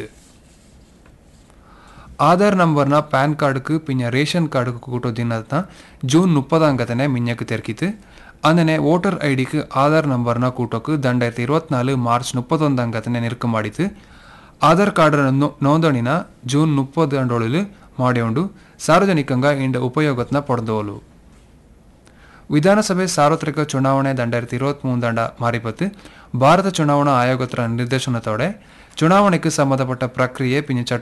Speaker 1: ಆಧಾರ್ ನಂಬರ್ನ ಪ್ಯಾನ್ ಕಾರ್ಡ್க்கு பின்ன ரேஷன் கார்டுக்கு கூட்டோ தினத்தான் ஜூன் முப்பதாங்கத்தனை மின்னக்கு தெற்கித்து ಅಂದನೆ ವೋಟರ್ ಐಡಿக்கு ಆಧಾರ್ ನಂಬರ್ನ ಕೂಟೋಕು ದಂಡಾಯಿರത്തി ഇരുപത്തിനാല് ಮಾರ್ಚ್ ಮುಪ್ಪತ್ತೊಂದಂಗತನೆ ನಿರ್ಕ ಮಾಡಿತು ಆಧಾರ್ ಕಾರ್ಡ್ ನೋಂದಣಿನ ಜೂನ್ ಮುಪ್ಪದು ಅಂಡೋಳು ಮಾಡಿಕೊಂಡು ಸಾರ್ವಜನಿಕಂಗ ಇಂಡ ಉಪಯೋಗತ್ನ ಪಡೆದೋಲು ವಿಧಾನಸಭೆ ಸಾರ್ವತ್ರಿಕ ಚುನಾವಣೆ ದಂಡಾಯಿರത്തി ഇരുപത്തിമൂന്ന് ದಂಡ ಮಾರಿಪತ್ತು ಭಾರತ ಚುನಾವಣಾ ಆಯೋಗತ್ರ ನಿರ್ದೇಶನತೋಡೆ ಚುನಾವಣೆಗೆ ಸಂಬಂಧಪಟ್ಟ ಪ್ರಕ್ರಿಯೆ ಪಿಂಜ